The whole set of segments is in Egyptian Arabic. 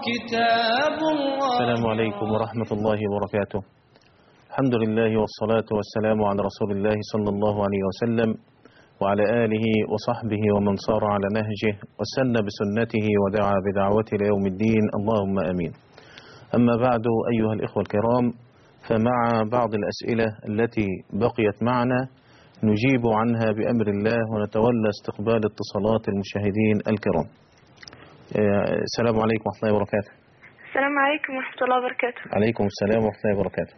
كتاب الله السلام عليكم ورحمة الله وبركاته الحمد لله والصلاة والسلام على رسول الله صلى الله عليه وسلم وعلى آله وصحبه ومن صار على نهجه وسن بسنته ودعا بدعوته ليوم الدين اللهم أمين أما بعد أيها الإخوة الكرام فمع بعض الأسئلة التي بقيت معنا نجيب عنها بأمر الله ونتولى استقبال اتصالات المشاهدين الكرام آه، السلام عليكم ورحمة الله وبركاته السلام عليكم ورحمة الله وبركاته عليكم السلام ورحمة الله وبركاته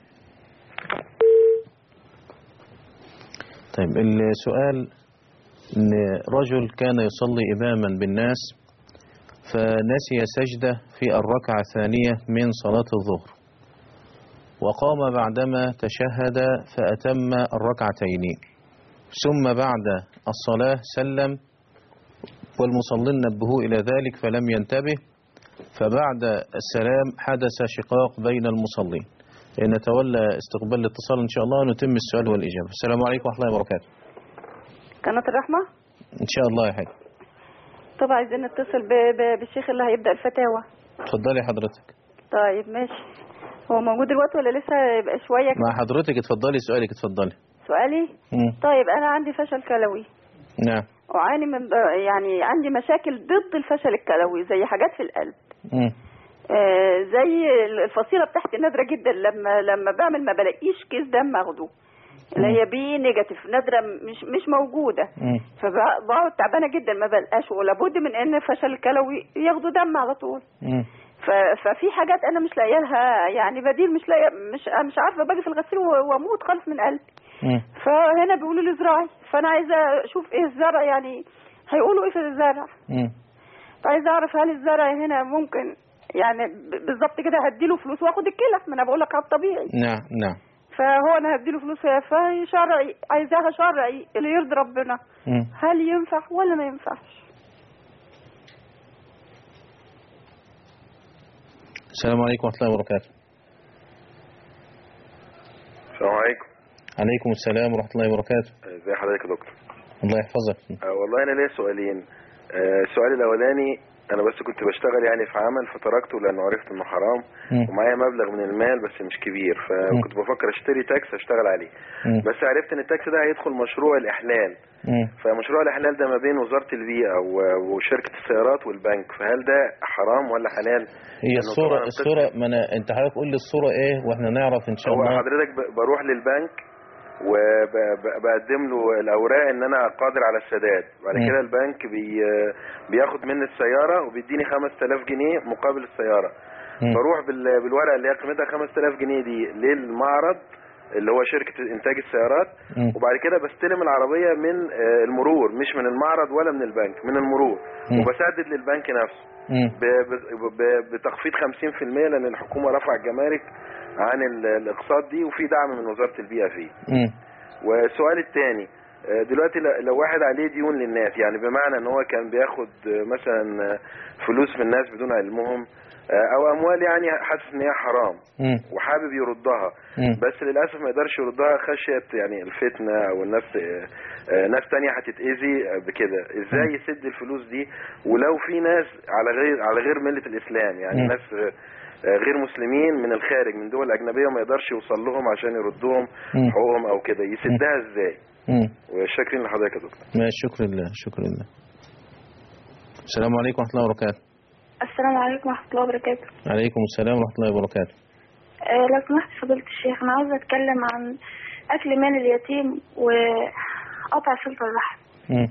طيب السؤال ان رجل كان يصلي إماما بالناس فنسي سجدة في الركعة الثانية من صلاة الظهر وقام بعدما تشهد فأتم الركعتين ثم بعد الصلاة سلم والمصلين نبهوه إلى ذلك فلم ينتبه فبعد السلام حدث شقاق بين المصلين نتولى استقبال الاتصال إن شاء الله ونتم السؤال والإجابة السلام عليكم ورحمة الله وبركاته قناة الرحمة إن شاء الله يا حاج طبعا عايزين نتصل ب- ب- بالشيخ اللي هيبدأ الفتاوى اتفضلي حضرتك طيب ماشي هو موجود دلوقتي ولا لسه يبقى شوية مع حضرتك اتفضلي سؤالك اتفضلي سؤالي مم. طيب أنا عندي فشل كلوي نعم أعاني من يعني عندي مشاكل ضد الفشل الكلوي زي حاجات في القلب مم. آه، زي الفصيلة بتاعتي نادرة جدا لما لما بعمل ما بلاقيش كيس دم اخده اللي هي بي نيجاتيف نادرة مش مش موجودة مم. فبقعد تعبانة جدا ما بلقاش ولابد من ان الفشل الكلوي ياخدوا دم على طول مم. ف- ففي حاجات انا مش لاقيه لها يعني بديل مش لاقيه مش مش عارفه باجي في الغسيل و- واموت خالص من قلبي مم. فهنا بيقولوا لي زراعي فانا عايزه اشوف ايه الزرع يعني هيقولوا ايه في الزرع مم. فعايزه اعرف هل الزرع هنا ممكن يعني ب- بالظبط كده هديله فلوس واخد الكلى ما انا بقول لك على الطبيعي نعم نعم فهو انا هديله فلوس فهي شرعي عايزاها شرعي اللي يرضي ربنا مم. هل ينفع ولا ما ينفعش السلام عليكم ورحمة الله وبركاته السلام عليكم عليكم السلام ورحمة الله وبركاته ازي حضرتك يا دكتور الله يحفظك آه والله انا ليا سؤالين آه السؤال الاولاني انا بس كنت بشتغل يعني في عمل فتركته لانه عرفت انه حرام مم. ومعايا مبلغ من المال بس مش كبير فكنت بفكر اشتري تاكس اشتغل عليه مم. بس عرفت ان التاكس ده هيدخل مشروع الاحلال مم. فمشروع الاحلال ده ما بين وزارة البيئة و- وشركة السيارات والبنك فهل ده حرام ولا حلال هي لأنه الصورة طبعاً القسم- الصورة ما أنا أنت حضرتك قول لي الصورة إيه وإحنا نعرف إن شاء هو الله حضرتك ب- بروح للبنك وبقدم له الاوراق ان انا قادر على السداد بعد مم. كده البنك بي بياخد مني السياره وبيديني 5000 جنيه مقابل السياره مم. بروح بال- بالورقه اللي هي قيمتها 5000 جنيه دي للمعرض اللي هو شركه انتاج السيارات مم. وبعد كده بستلم العربيه من آه، المرور مش من المعرض ولا من البنك من المرور مم. وبسدد للبنك نفسه مم. ب- ب- ب- بتخفيض 50% لان الحكومه رفع الجمارك عن ال- الاقساط دي وفي دعم من وزاره البيئه فيه مم. والسؤال الثاني دلوقتي ل- لو واحد عليه ديون للناس يعني بمعنى ان هو كان بياخد آه، مثلا آه، فلوس من الناس بدون علمهم آه، او اموال يعني حاسس ان هي حرام مم. وحابب يردها مم. بس للاسف ما يقدرش يردها خشيه يعني الفتنه او الناس آه، آه، ناس تانية هتتاذي آه، بكده ازاي يسد الفلوس دي ولو في ناس على غير على غير مله الاسلام يعني مم. ناس آه، آه، غير مسلمين من الخارج من دول اجنبيه وما يقدرش يوصل لهم عشان يردهم مم. حقوقهم او كده يسدها ازاي مم. وشاكرين لحضرتك يا دكتور ماشي شكر لله شكر لله السلام عليكم ورحمة الله وبركاته السلام عليكم ورحمة الله وبركاته عليكم السلام ورحمة الله وبركاته آه، لو سمحت فضيلة الشيخ أنا عاوزة أتكلم عن أكل مال اليتيم وقطع صلة الرحم مم.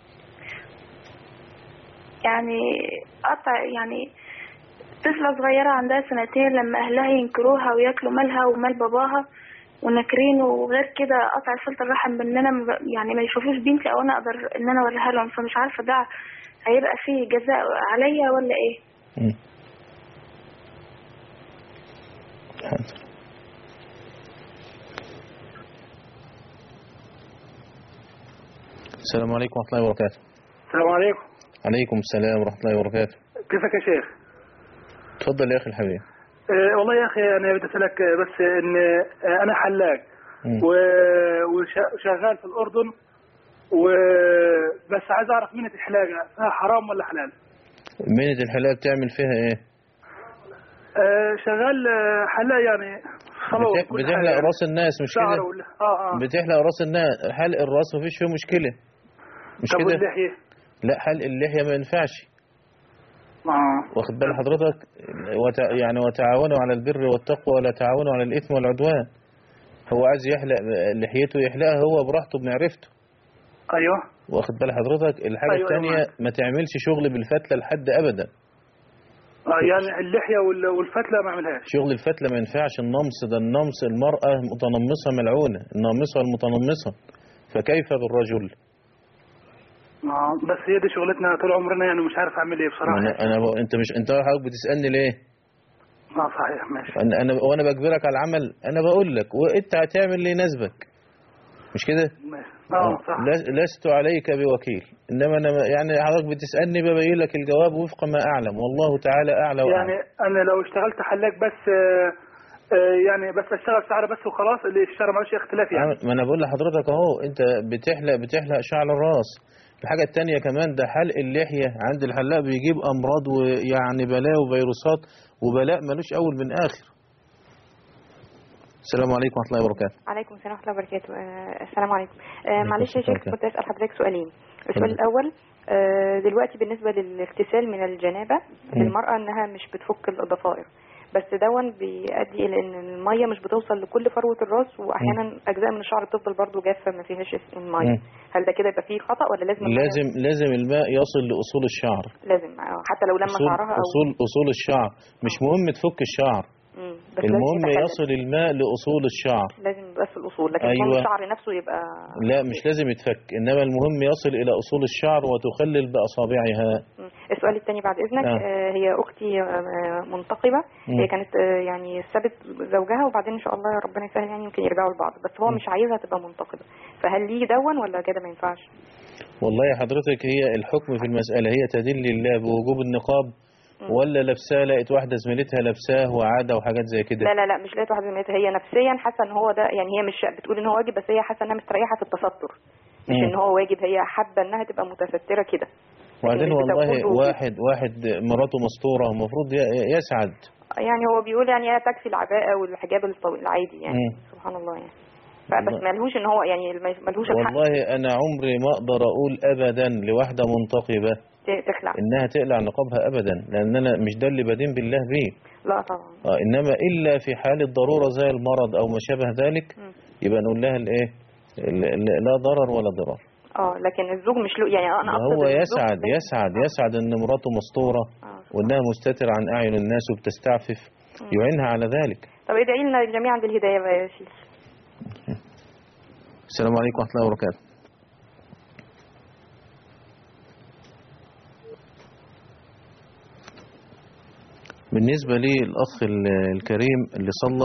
يعني قطع يعني طفلة صغيرة عندها سنتين لما أهلها ينكروها وياكلوا مالها ومال باباها وناكرينه وغير كده قطع صلة الرحم بإن أنا م- يعني ما يشوفوش بنتي أو أنا أقدر إن أنا أوريها لهم فمش عارفة ده هيبقى فيه جزاء عليا ولا إيه؟ مم. حاضر السلام عليكم ورحمة الله وبركاته السلام عليكم عليكم السلام ورحمة الله وبركاته كيفك يا شيخ اتفضل يا أخي الحبيب أه والله يا اخي انا بدي اسالك آه، بس ان آه، انا حلاق مم. و- وشا- وشغال في الاردن وبس عايز اعرف منة الحلاقه فيها حرام ولا حلال مينة الحلاقة بتعمل فيها ايه آه، شغال آه، حلاق يعني صلاة بت- وكل حاجة بتحلق يعني. راس الناس مش شعر كده ولا اه اه بتحلق راس الناس حلق الراس مفيش فيه مشكلة مش طب كده واللحية لا حلق اللحية ما ينفعش اه واخد بال حضرتك وت... يعني وتعاونوا على البر والتقوى ولا تعاونوا على الإثم والعدوان هو عايز يحلق لحيته يحلقها هو براحته بمعرفته ايوه واخد بال حضرتك الحاجة أيوة، الثانية معاك. ما تعملش شغل بالفتلة لحد أبدا اه يعني اللحية وال- والفتلة ما اعملهاش شغل الفتلة ما ينفعش النمص ده النمص المرأة متنمصة ملعونة النامصة المتنمصة فكيف بالرجل اه بس هي دي شغلتنا طول عمرنا يعني مش عارف اعمل ايه بصراحة انا انا ب... انت مش انت حضرتك بتسالني ليه اه صحيح ماشي انا انا وانا بجبرك على العمل انا بقول لك وانت هتعمل اللي يناسبك مش كده ماشي اه صح لس- لست عليك بوكيل انما انا يعني حضرتك بتسالني ببين لك الجواب وفق ما اعلم والله تعالى اعلى واعلم يعني انا لو اشتغلت حلاق بس آه، آه، يعني بس اشتغل شعر بس وخلاص اللي الشعر مالوش اختلاف يعني ما انا بقول لحضرتك اهو انت بتحلق بتحلق شعر الراس الحاجة التانية كمان ده حلق اللحية عند الحلاق بيجيب أمراض ويعني بلاء وفيروسات وبلاء ملوش أول من آخر السلام عليكم ورحمة الله وبركاته عليكم السلام ورحمة الله وبركاته آه السلام عليكم آه معلش يا السلام شيخ عليكم. كنت أسأل حضرتك سؤالين السؤال اتفضل. الأول آه دلوقتي بالنسبة للاغتسال من الجنابة للمرأة إنها مش بتفك الضفائر بس دون بيؤدي إلى إن المية مش بتوصل لكل فروة الراس وأحيانا أجزاء من الشعر بتفضل برضو جافة ما فيهاش المية مم. هل ده كده يبقى فيه خطأ ولا لازم المية- لازم لازم الماء يصل لأصول الشعر لازم آه، حتى لو لما أصول, شعرها أو أصول, أصول الشعر مش مهم تفك الشعر مم. بس لازم المهم يتخلل. يصل الماء لأصول الشعر لازم بس الأصول لكن أيوة. المهم الشعر نفسه يبقى لا مش لازم يتفك إنما المهم يصل إلى أصول الشعر وتخلل بأصابعها مم. السؤال الثاني بعد اذنك آه. آه. هي اختي آه، منتقبه مم. هي كانت آه، يعني سابت زوجها وبعدين ان شاء الله ربنا يسهل يعني يمكن يرجعوا لبعض بس هو مم. مش عايزها تبقى منتقبه فهل ليه دون ولا كده ما ينفعش والله يا حضرتك هي الحكم في المسألة هي تدل الله بوجوب النقاب مم. ولا لابساه لقيت واحدة زميلتها لابساه وعادة وحاجات زي كده لا لا لا مش لقيت واحده زميلتها هي نفسيا حاسه ان هو ده يعني هي مش بتقول ان هو واجب بس هي حاسه انها مستريحه في التستر مش مم. ان هو واجب هي حابه انها تبقى متستره كده وبعدين مش والله بتقول له- واحد واحد مراته مستورة المفروض ي- يسعد يعني هو بيقول يعني هي تكفي العباءه والحجاب الطويل العادي يعني مم. سبحان الله يعني فبس والله. ملهوش ان هو يعني ملهوش الحق والله أنا عمري ما أقدر أقول أبدا لواحدة منتقبة ت- تخلع إنها تقلع نقابها أبدا لأن أنا مش ده اللي بدين بالله بيه لا طبعا آه إنما إلا في حال الضرورة زي المرض أو ما شابه ذلك مم. يبقى نقول لها الإيه ال- ال- لا ضرر ولا ضرار اه لكن الزوج مش له يعني انا اقصد هو إن الزوج يسعد بس- يسعد يسعد ان مراته مستورة آه. وانها مستتر عن اعين الناس وبتستعفف مم. يعينها على ذلك طب ادعي لنا جميعا بالهدايه بقى يا شيخ السلام عليكم ورحمة الله وبركاته بالنسبة لي الأخ ال- الكريم اللي صلى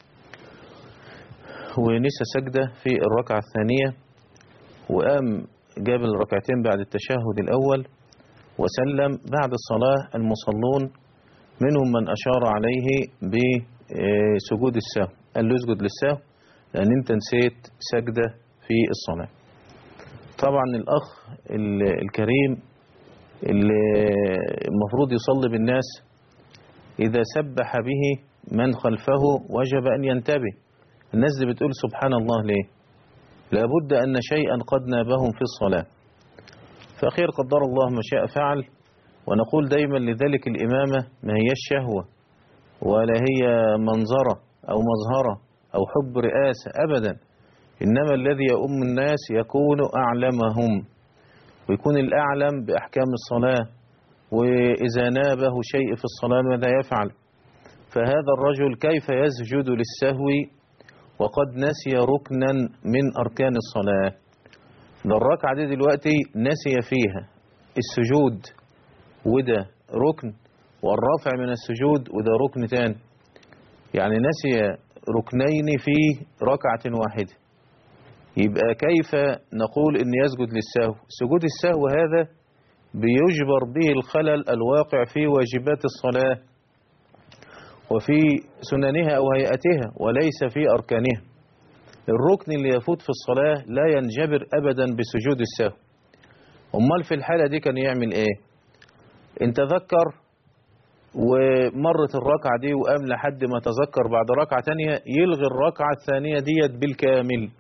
ونسى سجدة في الركعة الثانية وقام جاب الركعتين بعد التشهد الأول وسلم بعد الصلاة المصلون منهم من أشار عليه بسجود السهو قال له اسجد للسهو لأن أنت نسيت سجدة في الصلاة طبعا الأخ ال- الكريم اللي المفروض يصلي بالناس إذا سبح به من خلفه وجب أن ينتبه الناس دي بتقول سبحان الله ليه لابد أن شيئا قد نابهم في الصلاة فأخير قدر الله ما شاء فعل ونقول دايما لذلك الإمامة ما هي الشهوة ولا هي منظرة أو مظهرة أو حب رئاسة أبدا إنما الذي يؤم الناس يكون أعلمهم ويكون الأعلم بأحكام الصلاة وإذا نابه شيء في الصلاة ماذا يفعل فهذا الرجل كيف يسجد للسهو وقد نسي ركنا من أركان الصلاة ده الركعة دي دلوقتي نسي فيها السجود وده ركن والرفع من السجود وده ركن تاني يعني نسي ركنين في ركعة واحدة يبقى كيف نقول ان يسجد للسهو سجود السهو هذا بيجبر به الخلل الواقع في واجبات الصلاة وفي سننها أو هيئتها وليس في أركانها الركن اللي يفوت في الصلاة لا ينجبر أبدا بسجود السهو أمال في الحالة دي كان يعمل إيه إن تذكر ومرت الركعة دي وقام لحد ما تذكر بعد ركعة تانية يلغي الركعة الثانية ديت بالكامل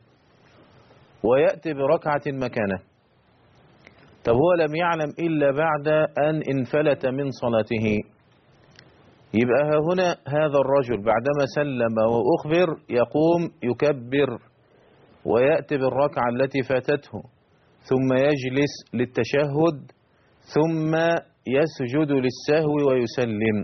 ويأتي بركعة مكانه طب هو لم يعلم إلا بعد أن انفلت من صلاته يبقى ها هنا هذا الرجل بعدما سلم وأخبر يقوم يكبر ويأتي بالركعة التي فاتته ثم يجلس للتشهد ثم يسجد للسهو ويسلم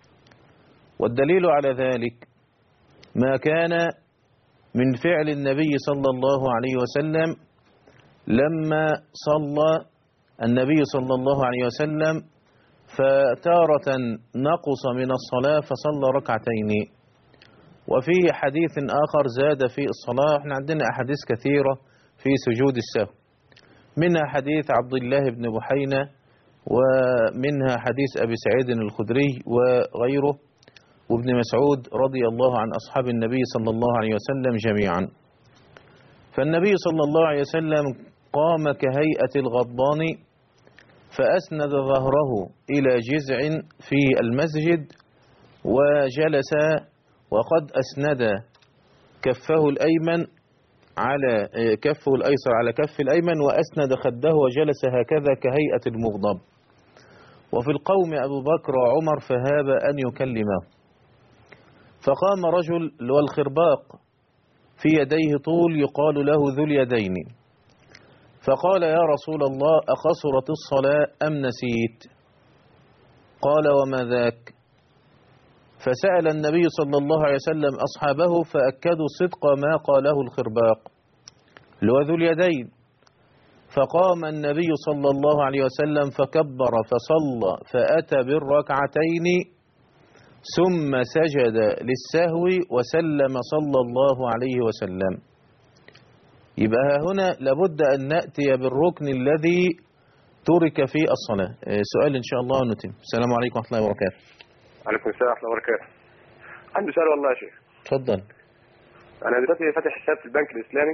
والدليل على ذلك ما كان من فعل النبي صلى الله عليه وسلم لما صلى النبي صلى الله عليه وسلم فتارة نقص من الصلاة فصلى ركعتين وفيه حديث آخر زاد في الصلاة احنا عندنا أحاديث كثيرة في سجود السهو منها حديث عبد الله بن بحينة ومنها حديث أبي سعيد الخدري وغيره وابن مسعود رضي الله عن أصحاب النبي صلى الله عليه وسلم جميعا فالنبي صلى الله عليه وسلم قام كهيئة الغضبان فأسند ظهره إلى جذع في المسجد وجلس وقد أسند كفه الأيمن على كفه الأيسر على كف الأيمن وأسند خده وجلس هكذا كهيئة المغضب وفي القوم أبو بكر وعمر فهاب أن يكلمه فقام رجل والخرباق في يديه طول يقال له ذو اليدين فقال يا رسول الله أقصرت الصلاة أم نسيت قال وما ذاك فسأل النبي صلى الله عليه وسلم أصحابه فأكدوا صدق ما قاله الخرباق لوذو اليدين فقام النبي صلى الله عليه وسلم فكبر فصلى فأتى بالركعتين ثم سجد للسهو وسلم صلى الله عليه وسلم يبقى هنا لابد أن نأتي بالركن الذي ترك في الصلاة سؤال إن شاء الله ونتم السلام عليكم ورحمة الله وبركاته عليكم السلام ورحمة الله وبركاته عندي سؤال والله يا شيخ اتفضل أنا دلوقتي فاتح حساب في البنك الإسلامي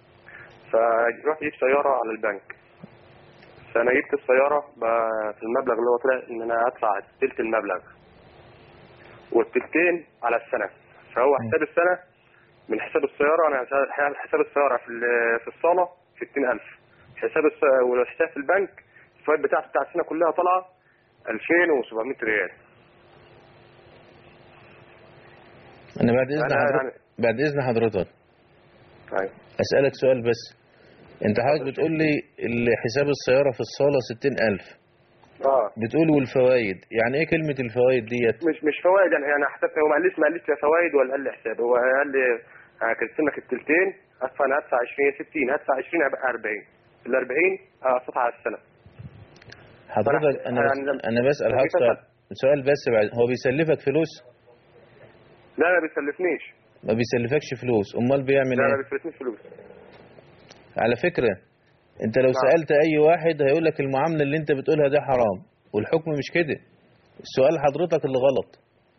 فرحت جبت سيارة على البنك فأنا جبت السيارة ب- في المبلغ اللي هو طلع إن أنا أدفع تلت المبلغ والتلتين على السنة فهو حساب السنة من حساب السيارة أنا حساب- حساب السيارة في ال- في الصالة 60000 حساب الس... والحساب في البنك الفوائد بتاعتي بتاع السنة كلها طالعة 2700 ريال أنا بعد إذن أنا حضرتك يعني- بعد إذن حضرتك أيوة. أسألك سؤال بس أنت حضرتك بتقول لي ال- حساب السيارة في الصالة 60000 اه بتقول والفوائد يعني إيه كلمة الفوائد ديت مش مش فوائد يعني انا حسبت هو ما قاليش ما قاليش لا فوائد ولا قال لي حساب هو قال لي هكتب لك التلتين هدفع انا هدفع 20 60 هدفع 20 هيبقى 40 ال 40 اقسطها على السنه حضرتك أنا- أنا بس يعني لما- أنا بسأل لما حضرتك جيت سؤال سؤال بس بعد هو بيسلفك فلوس لا ما بيسلفنيش ما بيسلفكش فلوس أمال بيعمل لا ما إيه بيسلفنيش فلوس على فكرة أنت لو نعم. سألت أي واحد هيقول لك المعاملة اللي أنت بتقولها ده حرام والحكم مش كده السؤال حضرتك اللي غلط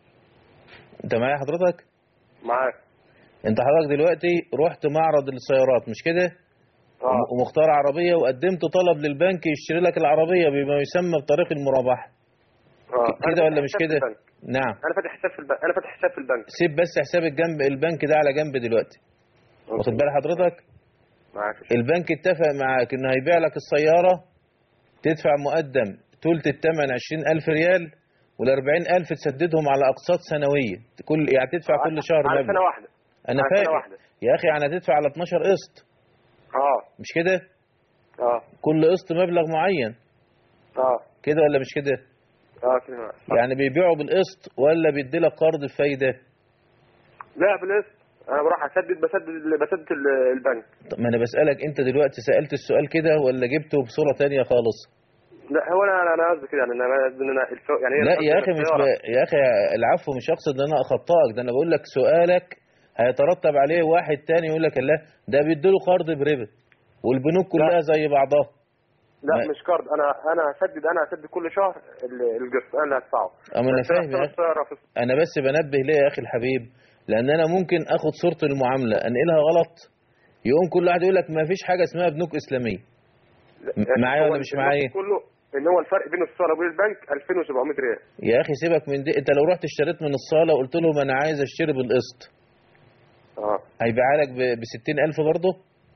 أنت معايا حضرتك معاك أنت حضرتك دلوقتي رحت معرض السيارات مش كده اه ومختار عربية وقدمت طلب للبنك يشتري لك العربية بما يسمى بطريق المرابحة اه كده أنا ولا فاتح مش حساب في كده البنك. نعم انا فاتح حساب في البنك انا فاتح حساب في البنك سيب بس حساب الجنب البنك ده على جنب دلوقتي واخد بال حضرتك معاك البنك اتفق معاك انه هيبيع لك السيارة تدفع مقدم تلت الثمن 20000 ريال وال 40000 تسددهم على اقساط سنوية كل يعني تدفع كل شهر على مبلغ سنه واحده انا على سنة فاهم واحدة. يا اخي يعني هتدفع على 12 قسط اه مش كده اه كل قسط مبلغ معين اه كده ولا مش كده اه كده معاك. يعني بيبيعوا بالقسط ولا بيديلك قرض بفايدة لا بالقسط انا بروح اسدد بسدد بسدد ال- البنك طب ما انا بسألك انت دلوقتي سألت السؤال كده ولا جبته بصورة تانية خالص لا هو انا انا قصدي كده يعني انا قصدي ان انا الفو... يعني هي لا يا الفرق اخي مش السيارة. ب... يا اخي العفو مش اقصد ان انا اخطئك ده انا بقول لك سؤالك هيترتب عليه واحد تاني يقول لك لا ده بيديله قرض بربا والبنوك كلها زي بعضها لا ما- مش كارد انا انا هسدد انا هسدد كل شهر ال- القسط انا اللي هدفعه اما انا بس فاهم يا حساب اخي السيارة في انا بس بنبه ليه يا اخي الحبيب لان انا ممكن اخد صورة المعاملة انقلها غلط يقوم كل واحد يقول لك ما فيش حاجة اسمها بنوك اسلامية م- معايا هو ولا مش النص معايا؟ كله ان هو الفرق بين الصاله وبين البنك 2700 ريال يا اخي سيبك من دي انت لو رحت اشتريت من الصاله وقلت لهم انا عايز اشتري بالقسط اه هيبيعها لك ب 60000 برضه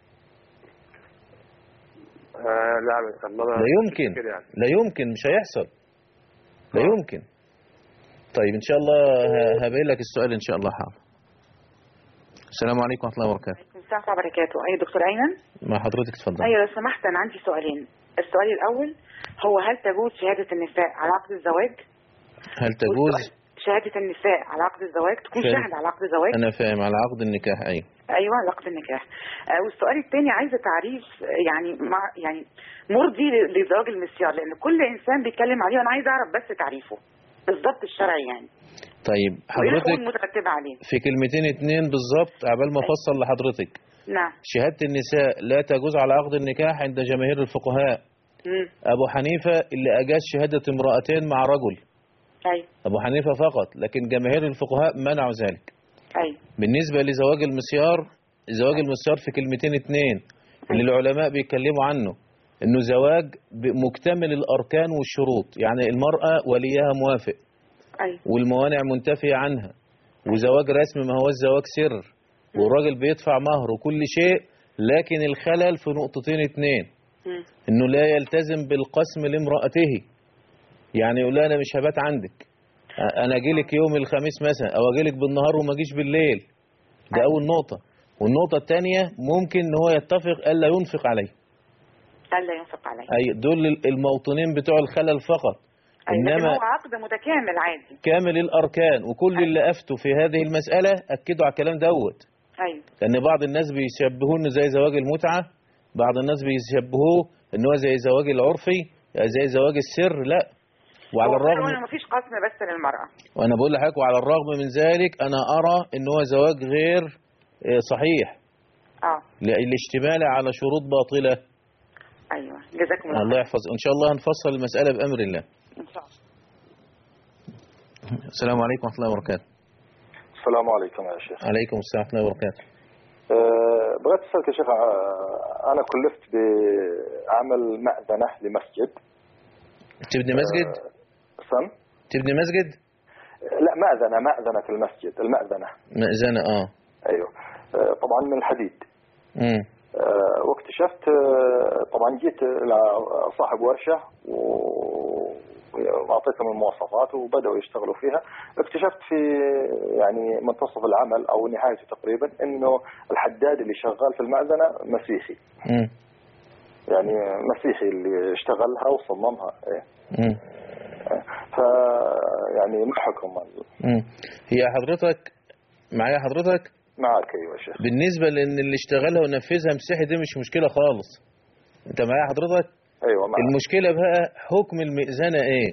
آه، لا ان شاء الله لا يمكن كده يعني لا يمكن مش هيحصل لا يمكن طيب ان شاء الله ه- هبين لك السؤال ان شاء الله حاضر السلام عليكم ورحمه الله وبركاته السلام عليكم وبركاته أي دكتور أيمن مع حضرتك اتفضل أيوة لو سمحت أنا عندي سؤالين السؤال الأول هو هل تجوز شهادة النساء على عقد الزواج هل تجوز شهادة النساء على عقد الزواج تكون شهادة- شاهد على عقد الزواج انا فاهم على عقد النكاح ايوه ايوه على عقد النكاح آه، والسؤال الثاني عايزه تعريف آه، يعني مع يعني مرضي ل- لزواج المسيار لان كل انسان بيتكلم عليه وانا عايزه اعرف بس تعريفه بالظبط الشرعي يعني طيب وايه الحقوق حضرتك المترتبه عليه في كلمتين اتنين بالظبط عبال ما افصل لحضرتك نعم شهادة النساء لا تجوز على عقد النكاح عند جماهير الفقهاء امم أبو حنيفة اللي أجاز شهادة امرأتين مع رجل ايوه أبو حنيفة فقط لكن جماهير الفقهاء منعوا ذلك ايوه بالنسبة لزواج المسيار زواج المسيار في كلمتين اتنين اللي العلماء بيتكلموا عنه انه زواج ب- مكتمل الاركان والشروط يعني المرأة وليها موافق ايوه والموانع منتفية عنها وزواج رسمي ما هو الزواج سر والراجل بيدفع مهر وكل شيء لكن الخلل في نقطتين اتنين مم. انه لا يلتزم بالقسم لامرأته يعني يقول لها انا مش هبات عندك أ- انا اجيلك يوم الخميس مثلا او اجيلك بالنهار وما اجيش بالليل ده اول نقطة والنقطة الثانية ممكن ان هو يتفق الا ينفق عليه الا ينفق عليه اي دول الموطنين بتوع الخلل فقط أيوة لكن انما هو عقد متكامل عادي كامل الاركان وكل اللي افتوا في هذه المسألة اكدوا على الكلام دوت ايوه لان بعض الناس بيشبهوه انه زي زواج المتعة بعض الناس بيشبهوه ان هو زي زواج العرفي زي زواج السر لا وعلى هو الرغم قالوا إن مفيش قسم بس للمرأة وانا بقول لحضرتك وعلى الرغم من ذلك انا ارى ان هو زواج غير آه، صحيح اه ل- الاشتمال على شروط باطلة ايوه جزاكم الله الله يحفظ ان شاء الله هنفصل المسألة بأمر الله ان شاء الله السلام عليكم ورحمة الله وبركاته السلام عليكم يا شيخ عليكم السلام ورحمة الله وبركاته أه بغيت اسالك يا شيخ آه، انا كلفت بعمل مأذنه لمسجد تبني مسجد أه سم تبني مسجد لا مأذنه مأذنه في المسجد المأذنه مأذنة اه ايوه أه طبعا من الحديد امم أه واكتشفت أه طبعا جيت لصاحب ورشه و- واعطيتهم المواصفات وبداوا يشتغلوا فيها اكتشفت في يعني منتصف العمل او نهايته تقريبا انه الحداد اللي شغال في المأذنه مسيحي امم يعني مسيحي اللي اشتغلها وصممها ايه امم ف يعني ما حكم ال- امم هي حضرتك معايا حضرتك معك ايوه يا شيخ بالنسبة لان اللي اشتغلها ونفذها مسيحي دي مش مشكلة خالص انت معايا حضرتك ايوه معك المشكلة بقى حكم المئذنة ايه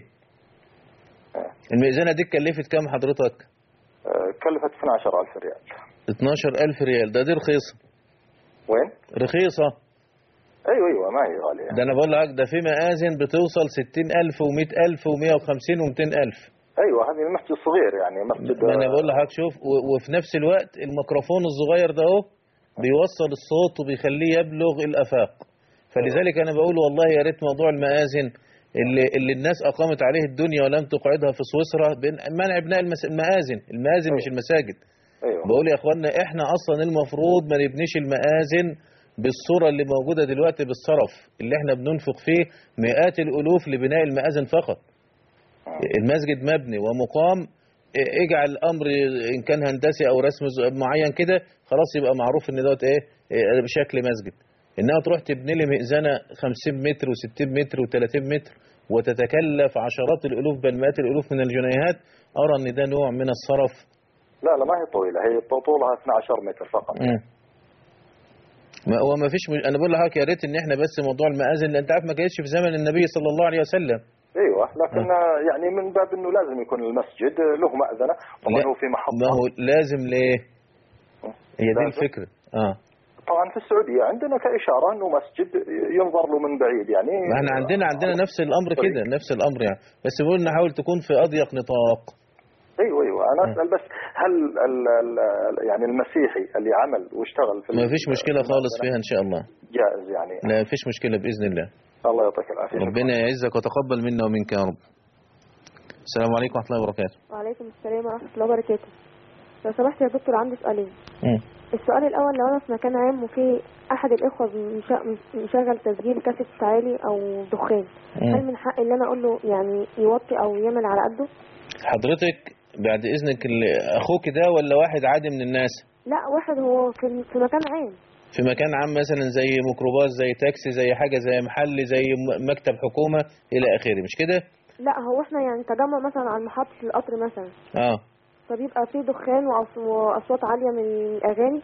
المئذنة دي اتكلفت كام حضرتك آه، كلفت 12000 ريال 12000 ريال ده دي رخيصة وين؟ رخيصة ايوه ايوه ما هي غاليه ده انا بقول لك ده في مآذن بتوصل 60000 و100000 و150 و200000 ايوه هذه المسجد صغير يعني مسجد ما انا بقول لحضرتك شوف و- وفي نفس الوقت الميكروفون الصغير ده اهو بيوصل الصوت وبيخليه يبلغ الافاق فلذلك انا بقول والله يا ريت موضوع المآذن اللي اللي الناس اقامت عليه الدنيا ولم تقعدها في سويسرا بين- منع ابناء المس- المآذن المآذن مش المساجد ايوه بقول يا اخوانا احنا اصلا المفروض ما نبنيش المآذن بالصورة اللي موجودة دلوقتي بالصرف اللي احنا بننفق فيه مئات الالوف لبناء المآذن فقط المسجد مبني ومقام اه، اجعل الامر ان كان هندسي او رسم ز- معين كده خلاص يبقى معروف ان دوت ايه اه، بشكل مسجد انما تروح تبني لي مئذنه 50 متر و60 متر و30 متر وتتكلف عشرات الالوف بل مئات الالوف من الجنيهات ارى ان ده نوع من الصرف لا لا ما هي طويله هي طولها 12 متر فقط مم. ما هو ما فيش مش... انا بقول لحضرتك يا ريت ان احنا بس موضوع المآذن لان انت عارف ما كانتش في زمن النبي صلى الله عليه وسلم ايوه لكن آه، يعني من باب انه لازم يكون المسجد له مأذنه طبعا لا. هو في محطه ما هو لازم ليه هي دي لازم. الفكرة اه طبعا في السعوديه عندنا كاشاره انه مسجد ينظر له من بعيد يعني ما احنا عندنا عندنا نفس الامر كده نفس الامر يعني بس بقول نحاول تكون في اضيق نطاق ايوه ايوه انا اسال بس هل ال ال يعني المسيحي اللي عمل واشتغل في ما فيش مشكلة خالص فيها ان شاء الله جائز يعني لا فيش مشكلة باذن الله الله يعطيك العافيه ربنا يعزك وتقبل منا ومنك يا رب السلام عليكم ورحمة الله وبركاته وعليكم السلام ورحمة الله وبركاته لو سمحت يا دكتور عندي سؤالين مم. السؤال الأول لو أنا في مكان عام وفي أحد الإخوة مش- مشغل تسجيل كاسيت عالي أو دخان مم. هل من حق اللي أنا أقول له يعني يوطي أو يعمل على قده؟ حضرتك بعد إذنك ال- أخوك ده ولا واحد عادي من الناس لا واحد هو في في مكان عام في مكان عام مثلا زي ميكروباص زي تاكسي زي حاجة زي محل زي م- مكتب حكومة إلى آخره مش كده؟ لا هو احنا يعني تجمع مثلا على محطة القطر مثلا آه فبيبقى فيه دخان وأص- وأصوات عالية من الأغاني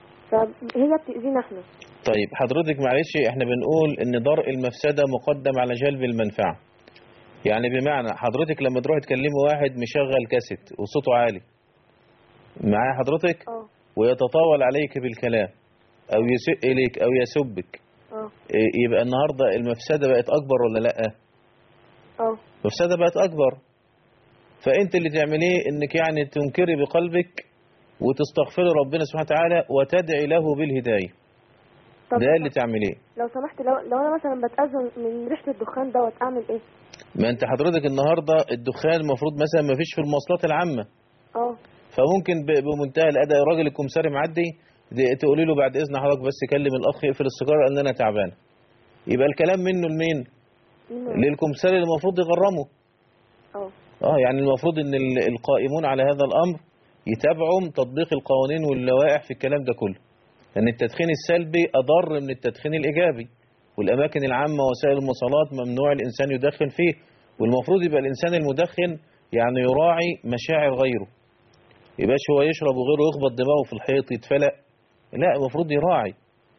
فهي بتأذينا احنا طيب حضرتك معلش احنا بنقول ان درء المفسدة مقدم على جلب المنفعة يعني بمعنى حضرتك لما تروح تكلمي واحد مشغل كاسيت وصوته عالي معايا حضرتك اه ويتطاول عليك بالكلام او يسئ اليك او يسبك اه إيه، يبقى النهاردة المفسدة بقت اكبر ولا لا اه المفسدة بقت اكبر فانت اللي تعمليه انك يعني تنكري بقلبك وتستغفري ربنا سبحانه وتعالى وتدعي له بالهداية طب ده اللي تعمليه لو سمحت لو لو انا مثلا بتأذى من ريحة الدخان دوت اعمل ايه؟ ما انت حضرتك النهاردة الدخان المفروض مثلا ما فيش في المواصلات العامة اه فممكن ب- بمنتهى الاداء الراجل الكمساري معدي دي- تقولي له بعد اذن حضرتك بس كلم الاخ يقفل السيجاره ان انا تعبان يبقى الكلام منه لمين للكمساري اللي المفروض يغرمه اه اه يعني المفروض ان ال- القائمون على هذا الامر يتابعوا تطبيق القوانين واللوائح في الكلام ده كله لان التدخين السلبي اضر من التدخين الايجابي والاماكن العامه وسائل المواصلات ممنوع الانسان يدخن فيه والمفروض يبقى الانسان المدخن يعني يراعي مشاعر غيره يبقاش هو يشرب وغيره يخبط دماغه في الحيط يتفلق لا المفروض يراعي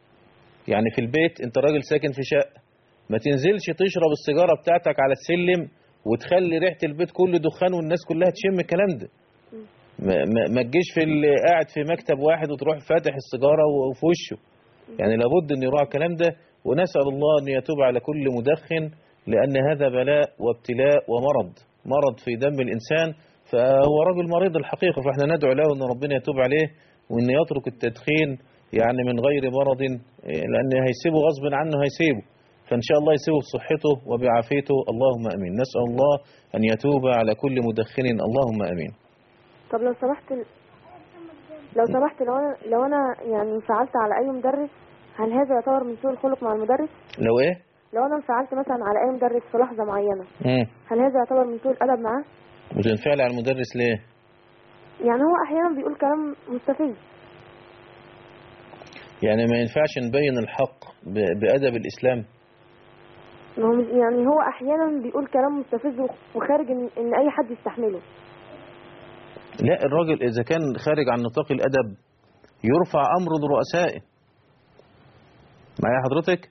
يعني في البيت انت راجل ساكن في شقه ما تنزلش تشرب السيجاره بتاعتك على السلم وتخلي ريحه البيت كله دخان والناس كلها تشم الكلام ده ما, ما, ما تجيش في ال- قاعد في مكتب واحد وتروح فاتح السيجاره وفي وشه يعني لابد ان يراعي الكلام ده ونسال الله ان يتوب على كل مدخن لان هذا بلاء وابتلاء ومرض مرض في دم الانسان فهو رجل مريض الحقيقه فاحنا ندعو له ان ربنا يتوب عليه وان يترك التدخين يعني من غير مرض لان هيسيبه غصب عنه هيسيبه فإن شاء الله يسيبه بصحته وبعافيته اللهم أمين نسأل الله أن يتوب على كل مدخن اللهم أمين طب لو سمحت لو سمحت لو انا لو انا يعني انفعلت على اي مدرس هل هذا يعتبر من سوء الخلق مع المدرس؟ لو إيه لو انا انفعلت مثلا على اي مدرس في لحظة معينة مم. هل هذا يعتبر من سوء الادب معاه؟ وتنفعل على المدرس ليه يعني هو احيانا بيقول كلام مستفز يعني ما ينفعش نبين الحق ب- بأدب الإسلام ما هو مش- يعني هو احيانا بيقول كلام مستفز وخ- وخارج ان, إن اي حد يستحمله لا الراجل إذا كان خارج عن نطاق الأدب يرفع أمره لرؤسائه معايا حضرتك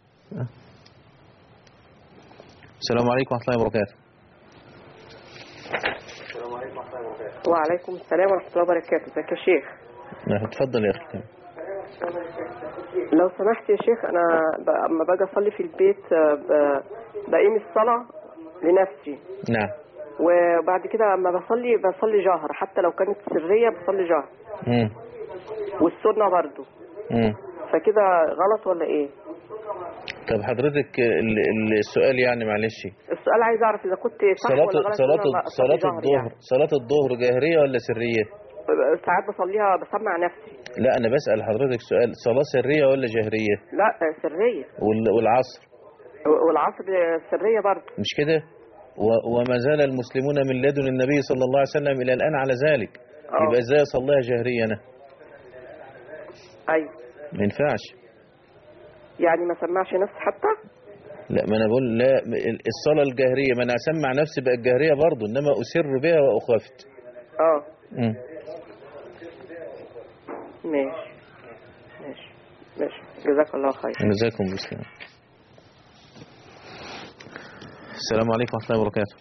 السلام عليكم ورحمة الله وبركاته وعليكم السلام ورحمة الله وبركاته ازيك يا شيخ نعم، اتفضل يا أخي لو سمحت يا شيخ أنا ب- أما باجي أصلي في البيت آه، ب- بقيم الصلاة لنفسي نعم وبعد كده أما بصلي بصلي جهر حتى لو كانت سرية بصلي جهر مم. والسنة برضو مم. فكده غلط ولا إيه؟ طب حضرتك ال- ال- السؤال يعني معلش السؤال عايز أعرف إذا كنت صح صلاة ولا غلط صلاة إن أنا أصلي صلاة جهر الظهر صلاة الظهر جاهرية ولا سرية؟ يعني. ساعات بصليها بسمع نفسي لا أنا بسأل حضرتك سؤال صلاة سرية ولا جاهرية؟ لا آه، سرية وال- والعصر والعصر سرية برضو مش كده؟ و- وما زال المسلمون من لدن النبي صلى الله عليه وسلم إلى الآن على ذلك آه. يبقى إزاي أصليها جاهرية أنا؟ أيوة ما ينفعش يعني ما سمعش نفسي حتى لا ما أنا بقول لا الصلاة الجاهرية ما أنا أسمع نفسي بقى الجاهرية برضه إنما أسر بها وأخافت اه مم. ماشي ماشي ماشي جزاك الله خير جزاكم بسم السلام عليكم ورحمة الله وبركاته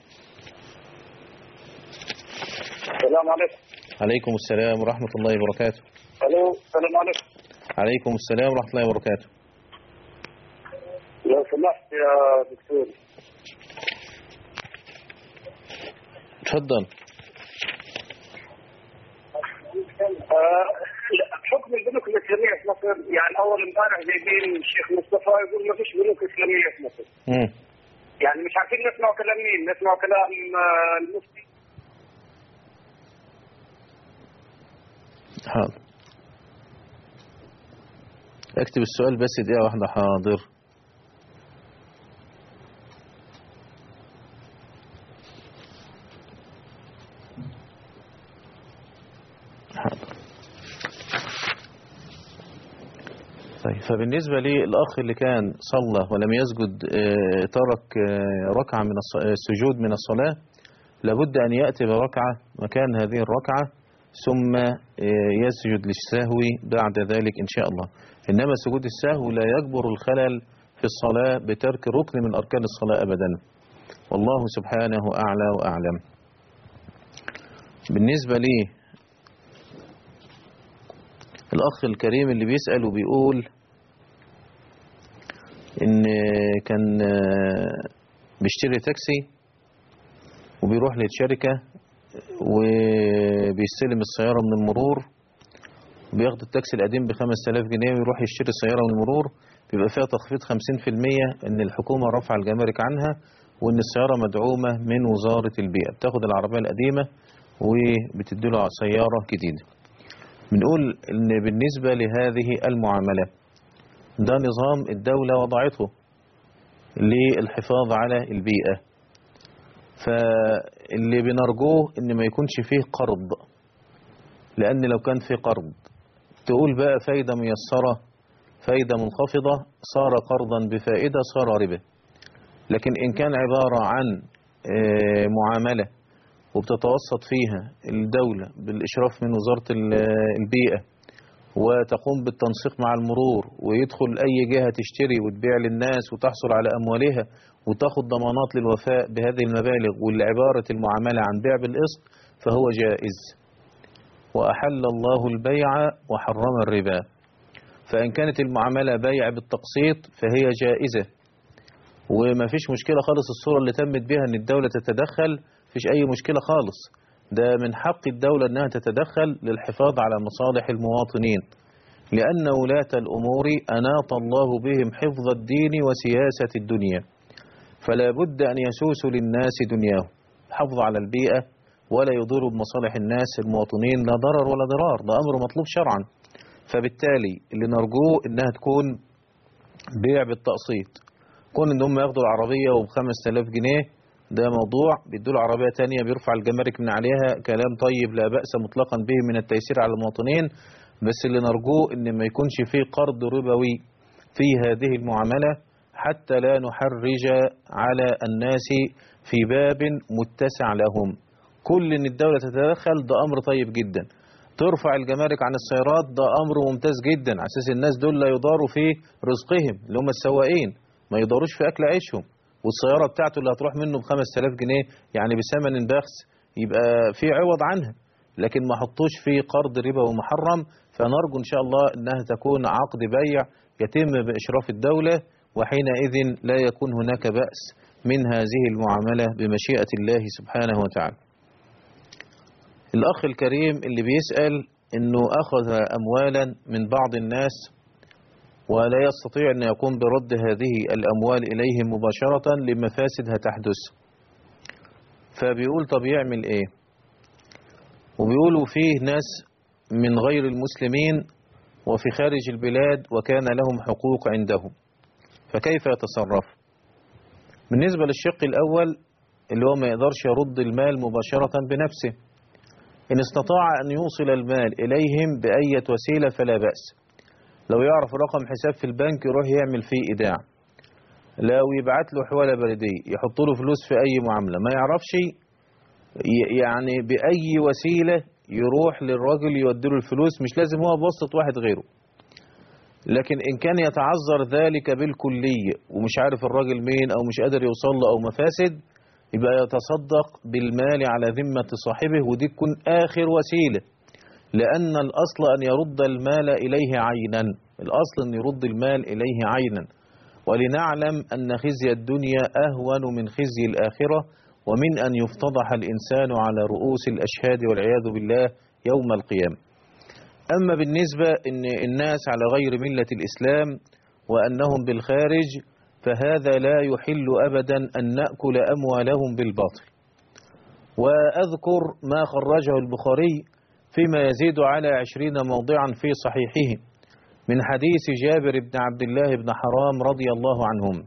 السلام عليكم عليكم السلام ورحمة الله وبركاته الو السلام عليكم عليكم السلام ورحمة الله وبركاته لو سمحت يا دكتور تفضل آه، حكم البنوك الاسلاميه في مصر يعني اول امبارح جايبين الشيخ مصطفى يقول ما فيش بنوك اسلاميه في مصر مم. يعني مش عارفين نسمع كلام مين نسمع كلام آه، المفتي حاضر اكتب السؤال بس دقيقة واحدة حاضر حاضر طيب فبالنسبة للأخ اللي كان صلى ولم يسجد آه، ترك آه، ركعة من الص- آه، السجود من الصلاة لابد أن يأتي بركعة مكان هذه الركعة ثم آه، يسجد للسهو بعد ذلك إن شاء الله إنما سجود السهو لا يجبر الخلل في الصلاة بترك ركن من أركان الصلاة أبدا والله سبحانه أعلى وأعلم بالنسبة لي الأخ الكريم اللي بيسأل وبيقول إن كان آه، بيشتري تاكسي وبيروح للشركة وبيستلم السيارة من المرور بياخد التاكسي القديم ب 5000 جنيه ويروح يشتري السيارة من المرور بيبقى فيها تخفيض 50% ان الحكومة رفع الجمارك عنها وان السيارة مدعومة من وزارة البيئة بتاخد العربية القديمة وبتديله سيارة جديدة بنقول ان بالنسبة لهذه المعاملة ده نظام الدولة وضعته للحفاظ على البيئة فاللي بنرجوه ان ما يكونش فيه قرض لان لو كان فيه قرض تقول بقى فايدة ميسرة فايدة منخفضة صار قرضا بفائدة صار ربا لكن إن كان عبارة عن آه، معاملة وبتتوسط فيها الدولة بالإشراف من وزارة ال- البيئة وتقوم بالتنسيق مع المرور ويدخل أي جهة تشتري وتبيع للناس وتحصل على أموالها وتاخد ضمانات للوفاء بهذه المبالغ والعبارة المعاملة عن بيع بالقسط فهو جائز وأحل الله البيع وحرم الربا فإن كانت المعاملة بيع بالتقسيط فهي جائزة وما فيش مشكلة خالص الصورة اللي تمت بها أن الدولة تتدخل فيش أي مشكلة خالص ده من حق الدولة أنها تتدخل للحفاظ على مصالح المواطنين لأن ولاة الأمور أناط الله بهم حفظ الدين وسياسة الدنيا فلا بد أن يسوسوا للناس دنياهم الحفظ على البيئة ولا يضروا بمصالح الناس المواطنين لا ضرر ولا ضرار ده أمر مطلوب شرعا فبالتالي اللي نرجوه إنها تكون بيع بالتقسيط كون إن هم ياخدوا العربية وب 5000 جنيه ده موضوع بيدوا له عربية تانية بيرفع الجمارك من عليها كلام طيب لا بأس مطلقا به من التيسير على المواطنين بس اللي نرجوه إن ما يكونش فيه قرض ربوي في هذه المعاملة حتى لا نحرج على الناس في باب متسع لهم كل ان الدولة تتدخل ده امر طيب جدا ترفع الجمارك عن السيارات ده امر ممتاز جدا على اساس الناس دول لا يضاروا في رزقهم اللي هم السواقين ما يضاروش في اكل عيشهم والسيارة بتاعته اللي هتروح منه ب 5000 جنيه يعني بثمن بخس يبقى في عوض عنها لكن ما حطوش في قرض ربا ومحرم فنرجو ان شاء الله انها تكون عقد بيع يتم باشراف الدولة وحينئذ لا يكون هناك بأس من هذه المعاملة بمشيئة الله سبحانه وتعالى الأخ الكريم اللي بيسأل أنه أخذ أموالا من بعض الناس ولا يستطيع أن يقوم برد هذه الأموال إليهم مباشرة لمفاسد هتحدث فبيقول طب يعمل إيه وبيقولوا فيه ناس من غير المسلمين وفي خارج البلاد وكان لهم حقوق عندهم فكيف يتصرف بالنسبة للشق الأول اللي هو ما يقدرش يرد المال مباشرة بنفسه إن استطاع أن يوصل المال إليهم بأية وسيلة فلا بأس لو يعرف رقم حساب في البنك يروح يعمل فيه إيداع لو يبعت له حوالة بلدية يحط له فلوس في أي معاملة ما يعرفش ي- يعني بأي وسيلة يروح للراجل يوديله الفلوس مش لازم هو بواسطة واحد غيره لكن إن كان يتعذر ذلك بالكلية ومش عارف الراجل مين أو مش قادر يوصل له أو مفاسد يبقى يتصدق بالمال على ذمة صاحبه ودي تكون آخر وسيلة لأن الأصل أن يرد المال إليه عينا الأصل أن يرد المال إليه عينا ولنعلم أن خزي الدنيا أهون من خزي الآخرة ومن أن يفتضح الإنسان على رؤوس الأشهاد والعياذ بالله يوم القيامة أما بالنسبة إن الناس على غير ملة الإسلام وأنهم بالخارج فهذا لا يحل أبدا أن نأكل أموالهم بالباطل وأذكر ما خرجه البخاري فيما يزيد على عشرين موضعا في صحيحه من حديث جابر بن عبد الله بن حرام رضي الله عنهم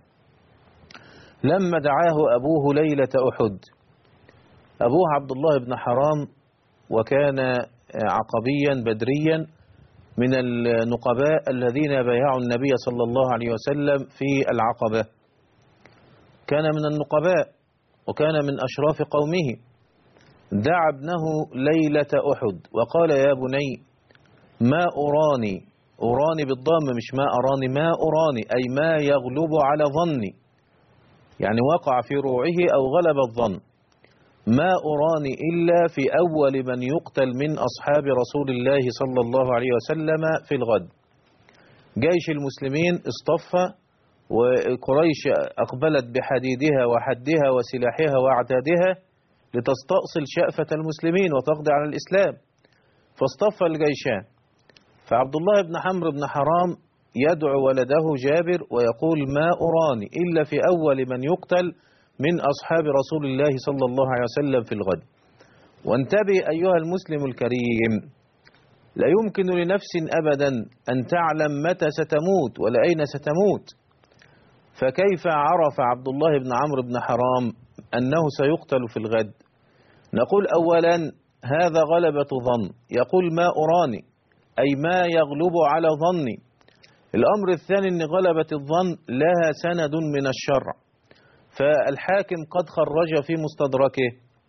لما دعاه أبوه ليلة أحد أبوه عبد الله بن حرام وكان عقبيا بدريا من النقباء الذين بايعوا النبي صلى الله عليه وسلم في العقبة كان من النقباء وكان من أشراف قومه دعا ابنه ليلة أحد وقال يا بني ما أراني أراني بالضم مش ما أراني ما أراني أي ما يغلب على ظني يعني وقع في روعه أو غلب الظن ما أراني إلا في أول من يقتل من أصحاب رسول الله صلى الله عليه وسلم في الغد جيش المسلمين اصطفى وقريش أقبلت بحديدها وحدها وسلاحها وأعدادها لتستأصل شأفة المسلمين وتقضي على الإسلام فاصطفى الجيشان فعبد الله بن حمرو بن حرام يدعو ولده جابر ويقول ما أراني إلا في أول من يقتل من أصحاب رسول الله صلى الله عليه وسلم في الغد وانتبه أيها المسلم الكريم لا يمكن لنفس أبدا أن تعلم متى ستموت ولا أين ستموت فكيف عرف عبد الله بن عمرو بن حرام أنه سيقتل في الغد نقول أولا هذا غلبة ظن يقول ما أراني أي ما يغلب على ظني الأمر الثاني أن غلبة الظن لها سند من الشرع فالحاكم قد خرج في مستدركه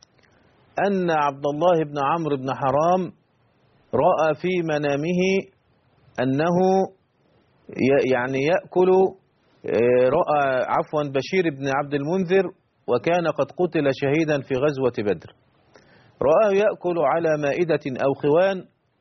أن عبد الله بن عمرو بن حرام رأى في منامه أنه يعني يأكل رأى عفوا بشير بن عبد المنذر وكان قد قتل شهيدا في غزوة بدر رآه يأكل على مائدة أو خوان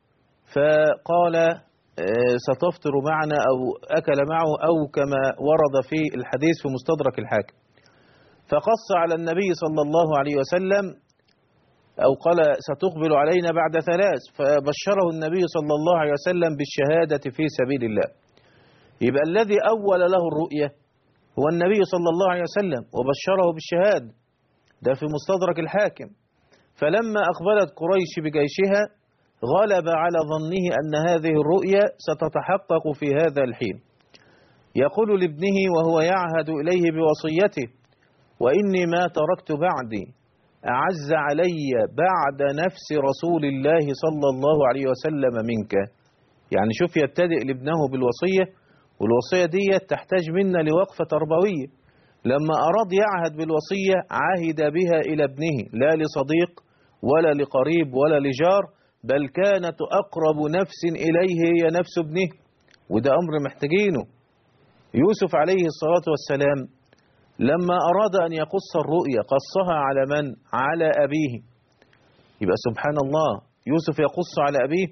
فقال ستفطر معنا أو أكل معه أو كما ورد في الحديث في مستدرك الحاكم فقص على النبي صلى الله عليه وسلم أو قال ستقبل علينا بعد ثلاث فبشره النبي صلى الله عليه وسلم بالشهادة في سبيل الله يبقى الذي أول له الرؤية هو النبي صلى الله عليه وسلم وبشره بالشهادة ده في مستدرك الحاكم فلما أقبلت قريش بجيشها غلب على ظنه أن هذه الرؤيا ستتحقق في هذا الحين يقول لابنه وهو يعهد إليه بوصيته وإني ما تركت بعدي أعز علي بعد نفس رسول الله صلى الله عليه وسلم منك يعني شوف يبتدئ لابنه بالوصية والوصية دي تحتاج منا لوقفة تربوية لما أراد يعهد بالوصية عهد بها إلى ابنه لا لصديق ولا لقريب ولا لجار بل كانت أقرب نفس إليه هي نفس ابنه وده أمر محتاجينه يوسف عليه الصلاة والسلام لما أراد أن يقص الرؤيا قصها على من؟ على أبيه يبقى سبحان الله يوسف يقص على أبيه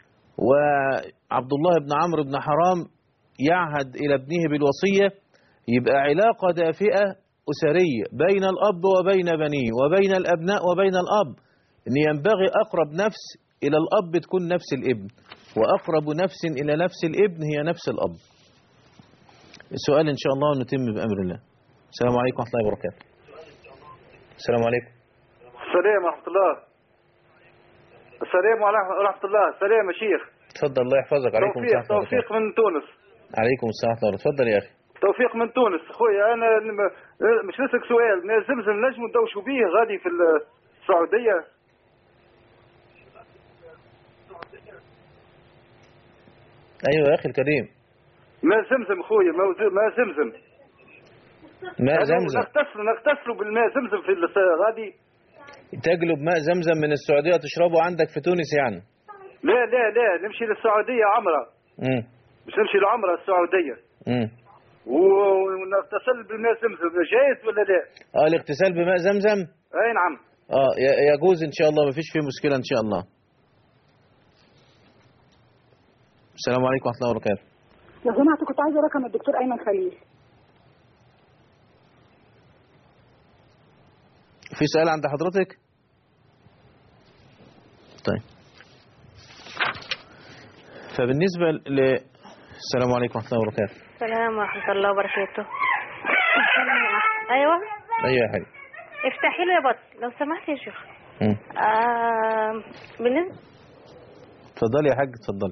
وعبد الله بن عمرو بن حرام يعهد إلى ابنه بالوصية يبقى علاقة دافئة أسرية بين الأب وبين بنيه وبين الأبناء وبين الأب أن ينبغي أقرب نفس إلى الأب تكون نفس الابن وأقرب نفس إلى نفس الابن هي نفس الأب السؤال إن شاء الله نتم بأمر الله السلام عليكم ورحمة الله وبركاته السلام عليكم السلام ورحمة الله السلام ورحمة الله السلام يا شيخ تفضل الله يحفظك عليكم توفيق السلام ورحمة الله توفيق من تونس عليكم السلام ورحمة الله تفضل يا أخي توفيق من تونس خويا انا لم- مش نسألك سؤال زمزم نجم ندوشوا به غادي في السعودية أيوة يا أخي الكريم ما زمزم خويا ما ز- ما زمزم ماء أنا زمزم نغتسل نغتسلوا بالماء زمزم في الس- غادي تجلب ماء زمزم من السعودية تشربه عندك في تونس يعني لا لا لا نمشي للسعودية عمرة امم مش نمشي لعمرة السعودية امم و- ونغتسل بالماء زمزم جايز ولا لا؟ اه الاغتسال بماء زمزم اي نعم اه ي- يجوز ان شاء الله ما فيش فيه مشكلة ان شاء الله السلام عليكم ورحمة الله وبركاته لو سمحت كنت عايزه رقم الدكتور ايمن خليل في سؤال عند حضرتك طيب فبالنسبة ل السلام عليكم ورحمة الله وبركاته السلام ورحمة الله وبركاته أيوة أيوة يا حبيبي افتحي له يا بط لو سمحت يا شيخ مم. آه بالنسبة اتفضلي يا حاج اتفضلي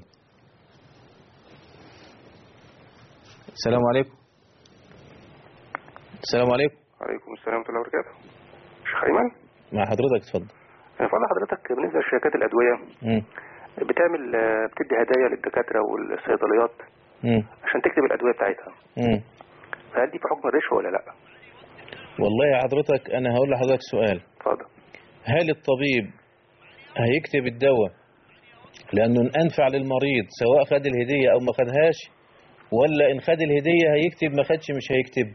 السلام عليكم السلام عليكم وعليكم السلام ورحمة الله وبركاته شيخ أيمن مع حضرتك اتفضل أنا فضل حضرتك بالنسبة لشركات الأدوية مم. بتعمل آه، بتدي هدايا للدكاترة والصيدليات مم. عشان تكتب الأدوية بتاعتها مم. فهل دي في حكم الرشوة ولا لا؟ والله يا حضرتك أنا هقول لحضرتك سؤال اتفضل هل الطبيب هيكتب الدواء لأنه أنفع للمريض سواء خد الهدية أو ما خدهاش ولا إن خد الهدية هيكتب ما خدش مش هيكتب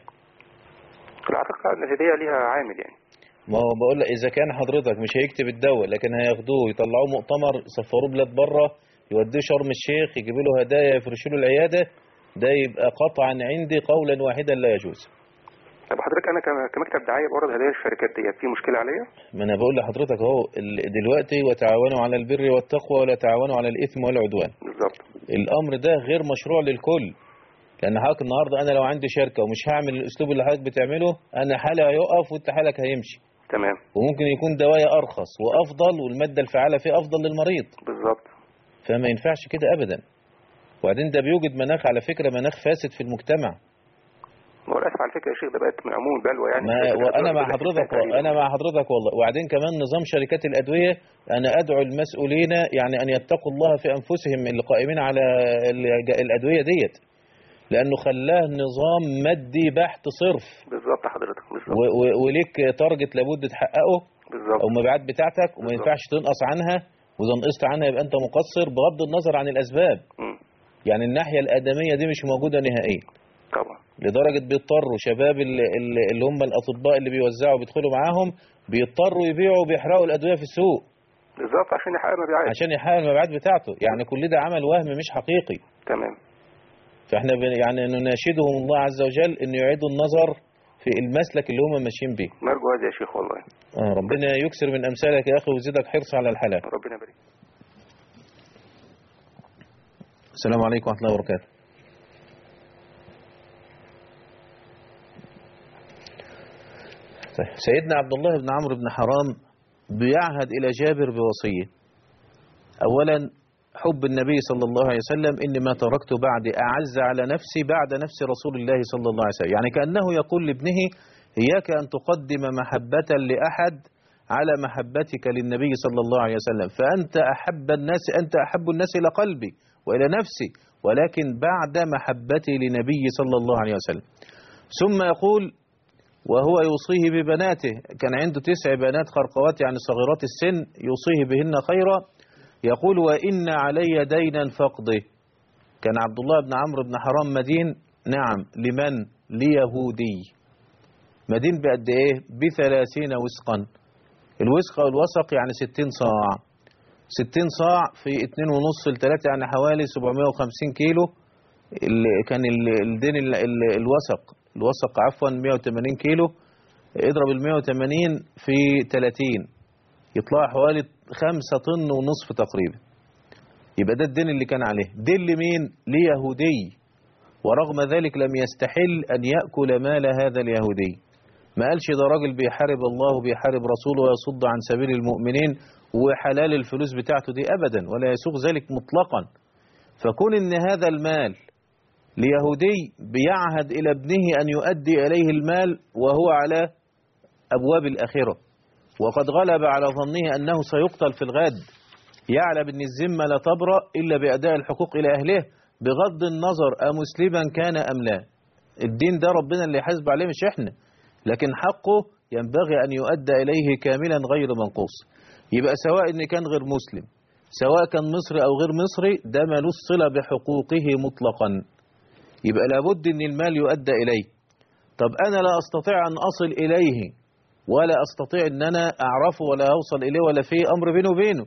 في الحقيقة أن الهدية ليها عامل يعني ما هو بقول لك إذا كان حضرتك مش هيكتب الدواء لكن هياخدوه يطلعوه مؤتمر يسفروه بلاد بره يودوه شرم الشيخ يجيبوا له هدايا يفرشوا له العيادة ده يبقى قطعا عندي قولا واحدا لا يجوز طب حضرتك أنا كم- كمكتب دعاية بورد هدايا للشركات ديت في مشكلة عليا؟ ما انا بقول لحضرتك اهو ال- دلوقتي وتعاونوا على البر والتقوى ولا تعاونوا على الاثم والعدوان بالظبط الامر ده غير مشروع للكل لان حضرتك النهارده انا لو عندي شركه ومش هعمل الاسلوب اللي حضرتك بتعمله انا حالي هيقف وانت حالك هيمشي تمام وممكن يكون دوايا ارخص وافضل والماده الفعاله فيه افضل للمريض بالظبط فما ينفعش كده ابدا وبعدين ده بيوجد مناخ على فكره مناخ فاسد في المجتمع ما هو للأسف على فكرة يا شيخ ده بقت من عموم البلوى يعني ما وانا مع حضرتك انا مع حضرتك والله وبعدين كمان نظام شركات الادويه انا ادعو المسؤولين يعني ان يتقوا الله في انفسهم اللي قائمين على ال- الادويه ديت لانه خلاه نظام مادي بحت صرف بالظبط حضرتك بالظبط و- و- وليك تارجت لابد تحققه بالظبط او المبيعات بتاعتك وما ينفعش تنقص عنها واذا نقصت عنها يبقى انت مقصر بغض النظر عن الاسباب مم. يعني الناحيه الادميه دي مش موجوده نهائيا طبعا لدرجة بيضطروا شباب اللي, اللي هم الأطباء اللي بيوزعوا بيدخلوا معاهم بيضطروا يبيعوا وبيحرقوا الأدوية في السوق بالظبط عشان يحقق مبيعات عشان يحقق المبيعات بتاعته يعني كل ده عمل وهم مش حقيقي تمام فاحنا بن- يعني نناشدهم الله عز وجل أن يعيدوا النظر في المسلك اللي هم ماشيين بيه نرجو هذا يا شيخ والله آه ربنا يكسر من أمثالك يا أخي ويزيدك حرص على الحلال ربنا يبارك السلام عليكم ورحمة الله وبركاته طيب سيدنا عبد الله بن عمرو بن حرام بيعهد إلى جابر بوصية أولا حب النبي صلى الله عليه وسلم إن ما تركت بعد أعز على نفسي بعد نفس رسول الله صلى الله عليه وسلم يعني كأنه يقول لابنه إياك أن تقدم محبة لأحد على محبتك للنبي صلى الله عليه وسلم فأنت أحب الناس أنت أحب الناس إلى قلبي وإلى نفسي ولكن بعد محبتي لنبي صلى الله عليه وسلم ثم يقول وهو يوصيه ببناته كان عنده تسع بنات خرقوات يعني صغيرات السن يوصيه بهن خيرا يقول وإن علي دينا فقده كان عبد الله بن عمرو بن حرام مدين نعم لمن ليهودي مدين بقد ايه بثلاثين وسقا الوسق او الوسق يعني ستين صاع ستين صاع في اتنين ونص لتلاتة يعني حوالي سبعمائة وخمسين كيلو ال- كان ال- الدين ال- ال- الوسق الوسق عفوا 180 كيلو اضرب ال 180 في 30 يطلع حوالي 5 طن ونصف تقريبا يبقى ده الدين اللي كان عليه دين لمين ليهودي ورغم ذلك لم يستحل أن يأكل مال هذا اليهودي ما قالش ده راجل بيحارب الله وبيحارب رسوله ويصد عن سبيل المؤمنين وحلال الفلوس بتاعته دي أبدا ولا يسوق ذلك مطلقا فكون ان هذا المال ليهودي بيعهد إلى ابنه أن يؤدي إليه المال وهو على أبواب الآخرة وقد غلب على ظنه أنه سيقتل في الغد يعلم أن الذمة لا تبرأ إلا بأداء الحقوق إلى أهله بغض النظر أمسلما كان أم لا الدين ده ربنا اللي يحاسب عليه مش إحنا لكن حقه ينبغي أن يؤدى إليه كاملا غير منقوص يبقى سواء إن كان غير مسلم سواء كان مصري أو غير مصري ده ملوش صلة بحقوقه مطلقا يبقى لابد ان المال يؤدى اليه طب انا لا استطيع ان اصل اليه ولا استطيع ان انا اعرفه ولا اوصل اليه ولا في امر بينه وبينه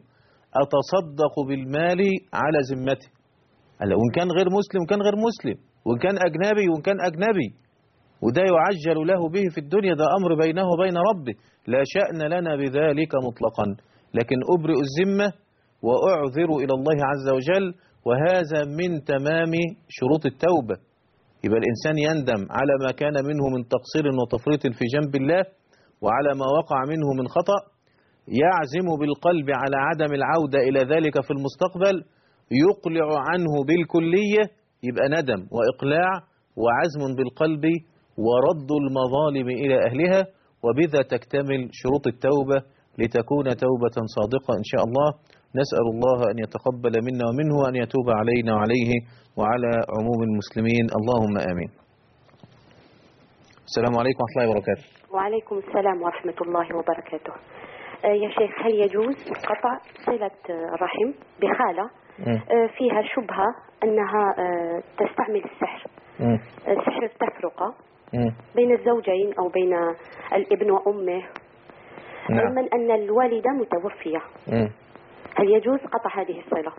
اتصدق بالمال على ذمته هلا وان كان غير مسلم كان غير مسلم وان كان اجنبي وان كان اجنبي وده يعجل له به في الدنيا ده امر بينه وبين ربه لا شأن لنا بذلك مطلقا لكن ابرئ الذمه واعذر الى الله عز وجل وهذا من تمام شروط التوبة يبقى الإنسان يندم على ما كان منه من تقصير وتفريط في جنب الله وعلى ما وقع منه من خطأ يعزم بالقلب على عدم العودة إلى ذلك في المستقبل يقلع عنه بالكلية يبقى ندم وإقلاع وعزم بالقلب ورد المظالم إلى أهلها وبذا تكتمل شروط التوبة لتكون توبة صادقة إن شاء الله نسأل الله أن يتقبل منا ومنه وأن يتوب علينا وعليه وعلى عموم المسلمين اللهم آمين السلام عليكم ورحمة الله وبركاته وعليكم السلام ورحمة الله وبركاته آه، يا شيخ هل يجوز قطع صلة آه، رحم بخالة آه، فيها شبهة أنها آه، تستعمل السحر آه، سحر التفرقة بين الزوجين أو بين الابن وأمه نعم. علما أن الوالدة متوفية هل يجوز قطع هذه الصلة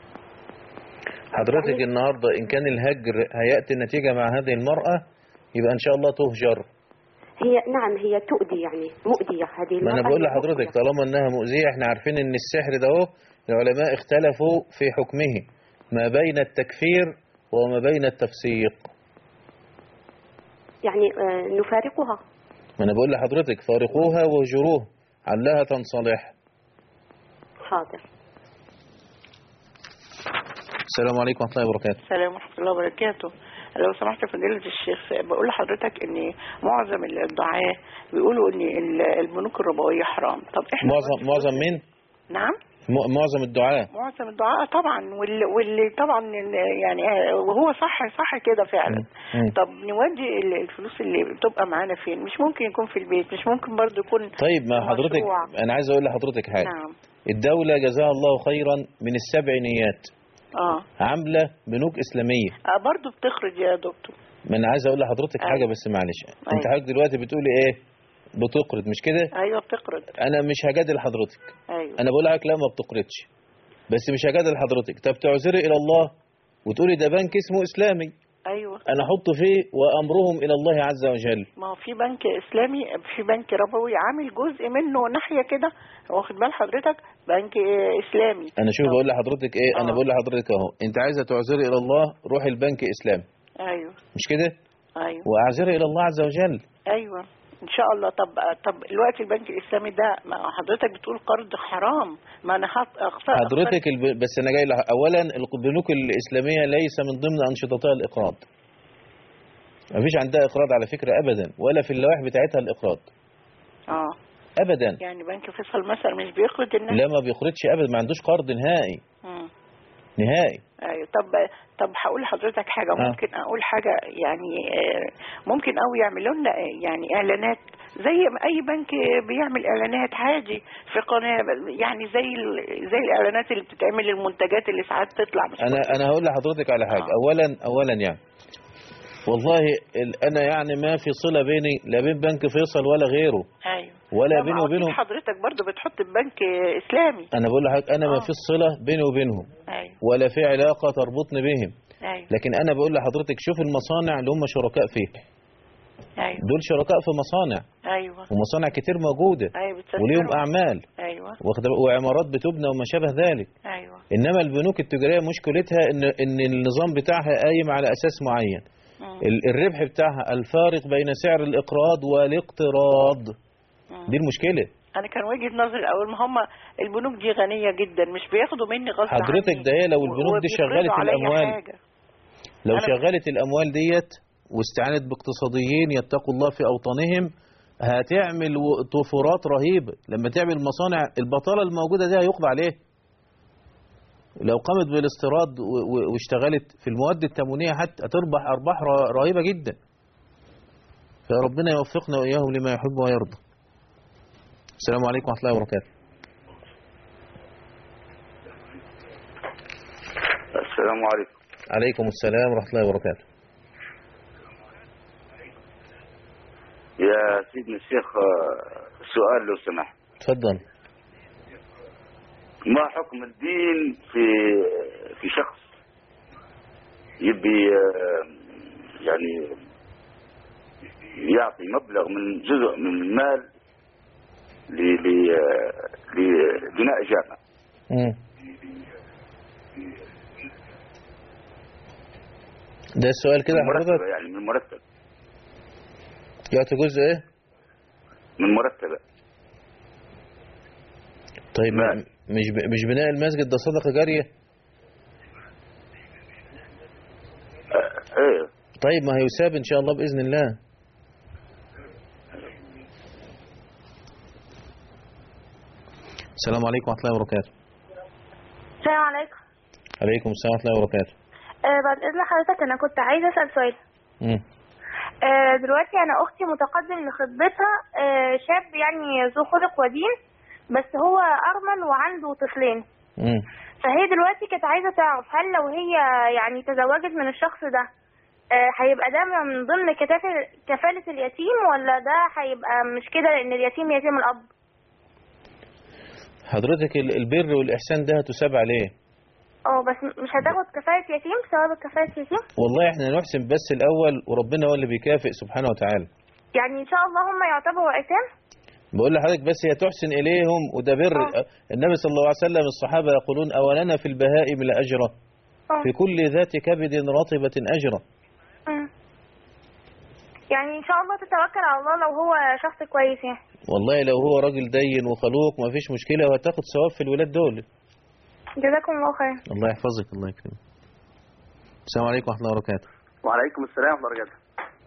حضرتك النهاردة إن كان الهجر هيأتي النتيجة مع هذه المرأة يبقى إن شاء الله تهجر هي نعم هي تؤذي يعني مؤذية هذه ما أنا المرأة بقول هي لحضرتك طالما إنها مؤذية إحنا عارفين إن السحر ده هو العلماء اختلفوا في حكمه ما بين التكفير وما بين التفسيق يعني آه، نفارقها ما أنا بقول لحضرتك فارقوها وهجروها علها تنصلح حاضر السلام عليكم ورحمة الله وبركاته السلام ورحمة الله وبركاته لو سمحت فضيلة الشيخ بقول لحضرتك ان معظم الدعاة بيقولوا ان ال- البنوك الربوية حرام طب احنا معظم معظم مين؟ نعم م- معظم الدعاء معظم الدعاء طبعا واللي, واللي طبعا يعني وهو صح صح كده فعلا مم. طب نودي ال- الفلوس اللي بتبقى معانا فين مش ممكن يكون في البيت مش ممكن برضو يكون طيب ما حضرتك مشروع. أنا عايز أقول لحضرتك حاجة نعم الدولة جزاها الله خيرا من السبعينيات اه عاملة بنوك إسلامية آه، برضو بتخرج يا دكتور ما أنا عايز أقول لحضرتك أيوة. حاجة بس معلش أنت أيوة. حضرتك دلوقتي بتقولي إيه بتقرض مش كده ايوه بتقرض أنا مش هجادل حضرتك ايوه أنا بقول لك لا ما بتقرضش بس مش هجادل حضرتك طب تعذري إلى الله وتقولي ده بنك اسمه إسلامي ايوه أنا أحط فيه وأمرهم إلى الله عز وجل ما هو في بنك اسلامي في بنك ربوي عامل جزء منه ناحيه كده واخد بال حضرتك بنك آه، اسلامي أنا شوف بقول لحضرتك إيه أنا آه. بقول لحضرتك أهو أنت عايزة تعذري إلى الله روحي البنك إسلامي ايوه مش كده ايوه وأعذري إلى الله عز وجل ايوه ان شاء الله طب طب دلوقتي البنك الاسلامي ده ما حضرتك بتقول قرض حرام ما انا حط اخسر حضرتك الب... بس انا جاي لح... اولا البنوك الاسلاميه ليس من ضمن انشطتها الاقراض ما فيش عندها اقراض على فكره ابدا ولا في اللوائح بتاعتها الاقراض اه ابدا يعني بنك فيصل مثلا مش بيقرض الناس لا ما بيقرضش ابدا ما عندوش قرض نهائي مم. نهائي ايوه طب طب هقول لحضرتك حاجه آه. ممكن اقول حاجه يعني آه، ممكن قوي يعملوا لنا آه، يعني اعلانات زي ما اي بنك بيعمل اعلانات عادي في قناه يعني زي ال- زي الاعلانات اللي بتتعمل للمنتجات اللي ساعات تطلع مش انا انا هقول لحضرتك على حاجه اولا اولا يعني والله ال... انا يعني ما في صله بيني لا بين بنك فيصل ولا غيره ايوه ولا لا، ما بيني هو وبينهم أكيد حضرتك برضو بتحط بنك اسلامي انا بقول لحضرتك انا ما في صله بيني وبينهم ايوه ولا في علاقه تربطني بهم ايوه لكن انا بقول لحضرتك شوف المصانع اللي هم شركاء فيه ايوه دول شركاء في مصانع ايوه ومصانع كتير موجودة ايوه بتسافروا. وليهم أعمال ايوه واخد بالك؟ وعمارات بتبنى وما شابه ذلك ايوه إنما البنوك التجارية مشكلتها إن إن النظام بتاعها قايم على أساس معين ال- الربح بتاعها الفارق بين سعر الإقراض والاقتراض دي المشكلة انا كان وجهه نظري الاول ما هم البنوك دي غنيه جدا مش بياخدوا مني غصب حضرتك عني. ده هي لو البنوك دي وبيفرضوا شغلت عليا الأموال حاجة. لو أنا- شغلت الأموال ديت واستعانت باقتصاديين يتقوا الله في أوطانهم هتعمل و- طفرات رهيبة لما تعمل مصانع البطالة الموجودة دي هيقضى عليه لو قامت بالاستيراد و- و- واشتغلت في المواد التموينية حتى هتربح أرباح ر- رهيبة جدا فربنا يوفقنا وإياهم لما يحب ويرضى السلام عليكم ورحمة الله وبركاته السلام عليكم عليكم السلام ورحمة الله وبركاته يا سيدنا الشيخ آه، سؤال لو سمحت تفضل ما حكم الدين في في شخص يبي آه، يعني يعطي مبلغ من جزء من المال ل- ل- آه، لبناء جامع مم. ده السؤال كده من حضرتك مرتب يعني من مرتب يعطي جزء ايه من مرتب طيب ما مش ب... مش بناء المسجد ده صدقة جارية ايه طيب ما هيساب ان شاء الله بإذن الله السلام عليكم ورحمة الله وبركاته السلام عليكم عليكم السلام ورحمة الله وبركاته آه بعد إذن حضرتك أنا كنت عايزة أسأل سؤال مم. آه دلوقتي أنا أختي متقدم لخطبتها آه شاب يعني ذو خلق ودين بس هو أرمل وعنده طفلين مم. فهي دلوقتي كانت عايزة تعرف هل لو هي يعني تزوجت من الشخص ده آه هيبقى ده من ضمن كتاف- كفالة اليتيم ولا ده هيبقى مش كده لأن اليتيم يتيم الأب حضرتك ال- البر والإحسان ده هتساب عليه اه بس مش هتاخد كفالة يتيم ثواب كفالة يتيم والله احنا نحسن بس الأول وربنا هو اللي بيكافئ سبحانه وتعالى يعني إن شاء الله هم يعتبروا أيتام بقول لحضرتك بس هي تحسن إليهم وده بر النبي صلى الله عليه وسلم الصحابة يقولون أولنا في البهائم لأجرة اه في كل ذات كبد رطبة أجرة مم. يعني إن شاء الله تتوكل على الله لو هو شخص كويس يعني والله لو هو راجل دين وخلوق ما فيش مشكلة وهتاخد ثواب في الولاد دول جزاكم الله خير الله يحفظك الله يكرمك السلام عليكم ورحمة الله وبركاته وعليكم السلام ورحمة الله وبركاته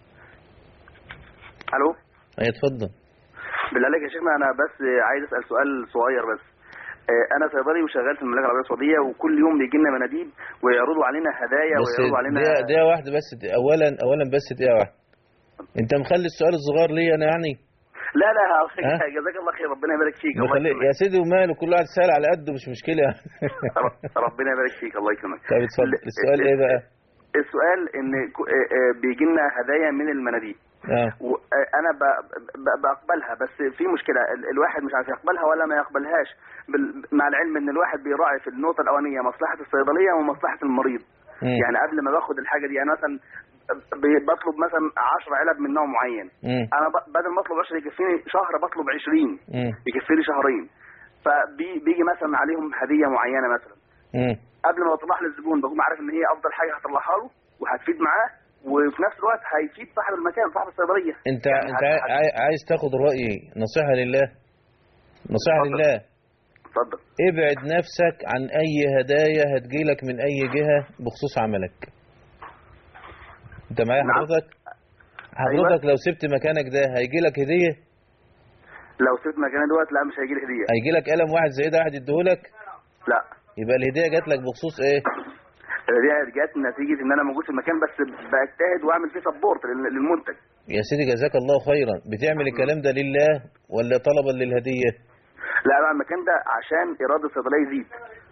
الو أي اتفضل بالله عليك يا شيخنا انا بس عايز اسال سؤال صغير بس آه، انا صيدلي وشغال في المملكه العربيه السعوديه وكل يوم بيجي لنا مناديب ويعرضوا علينا هدايا بس ويعرضوا علينا دقيقة دقيقة واحدة بس دقيقة. أولا أولا بس دقيقة واحدة أنت مخلي السؤال الصغير لي أنا يعني لا لا ها؟ جزاك الله خير ربنا يبارك فيك الله مخلي يكرمك يا سيدي وماله كل واحد سأل على قده مش مشكلة يعني ربنا يبارك فيك الله يكرمك طيب اتفضل السؤال إيه بقى؟ السؤال ان كو- آه، آه، بيجي لنا هدايا من المناديب آه. وانا ب- ب- بقبلها بس في مشكله ال- الواحد مش عارف يقبلها ولا ما يقبلهاش بال- مع العلم ان الواحد بيراعي في النقطه الاولانيه مصلحه الصيدليه ومصلحه المريض مم. يعني قبل ما باخد الحاجه دي انا مثلا ب- بطلب مثلا 10 علب من نوع معين مم. انا ب- بدل ما اطلب 10 يكفيني شهر بطلب 20 مم. يكفيني شهرين فبيجي مثلا عليهم هديه معينه مثلا مم. قبل ما بطلعها للزبون بكون عارف ان هي افضل حاجه هطلعها له وهتفيد معاه وفي نفس الوقت هيفيد صاحب المكان صاحب الصيدليه أنت أنت عاي- عاي- عايز تاخد رأيي نصيحة لله نصيحة لله اتفضل ابعد نفسك عن أي هدايا هتجيلك من أي جهة بخصوص عملك أنت معايا حضرتك؟ حضرتك لو سبت مكانك ده هيجيلك هدية لو سبت مكاني دوت لا مش هيجي لي هديه هيجيلك قلم واحد زي ده واحد يديهولك لا يبقى الهدية جات لك بخصوص ايه الهديه جت نتيجه ان انا موجود في المكان بس بجتهد واعمل فيه سبورت للمنتج يا سيدي جزاك الله خيرا بتعمل الكلام ده لله ولا طلبا للهدية لا بقى المكان ده عشان ايراد الصيدليه يزيد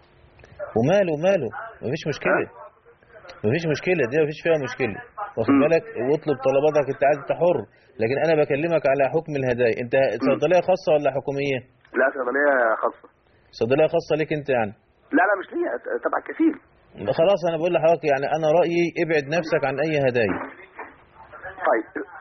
وماله وماله مفيش مشكلة مفيش مشكلة دي مفيش فيها مشكلة واخد بالك واطلب طلباتك انت عايز انت حر لكن انا بكلمك على حكم الهدايا انت صيدلية خاصة ولا حكومية لا صيدليه خاصه صيدلية خاصة ليك انت يعني لا لا مش ليا تبع كفيل خلاص انا بقول لحضرتك يعني انا رأيي ابعد نفسك عن اي هدايا طيب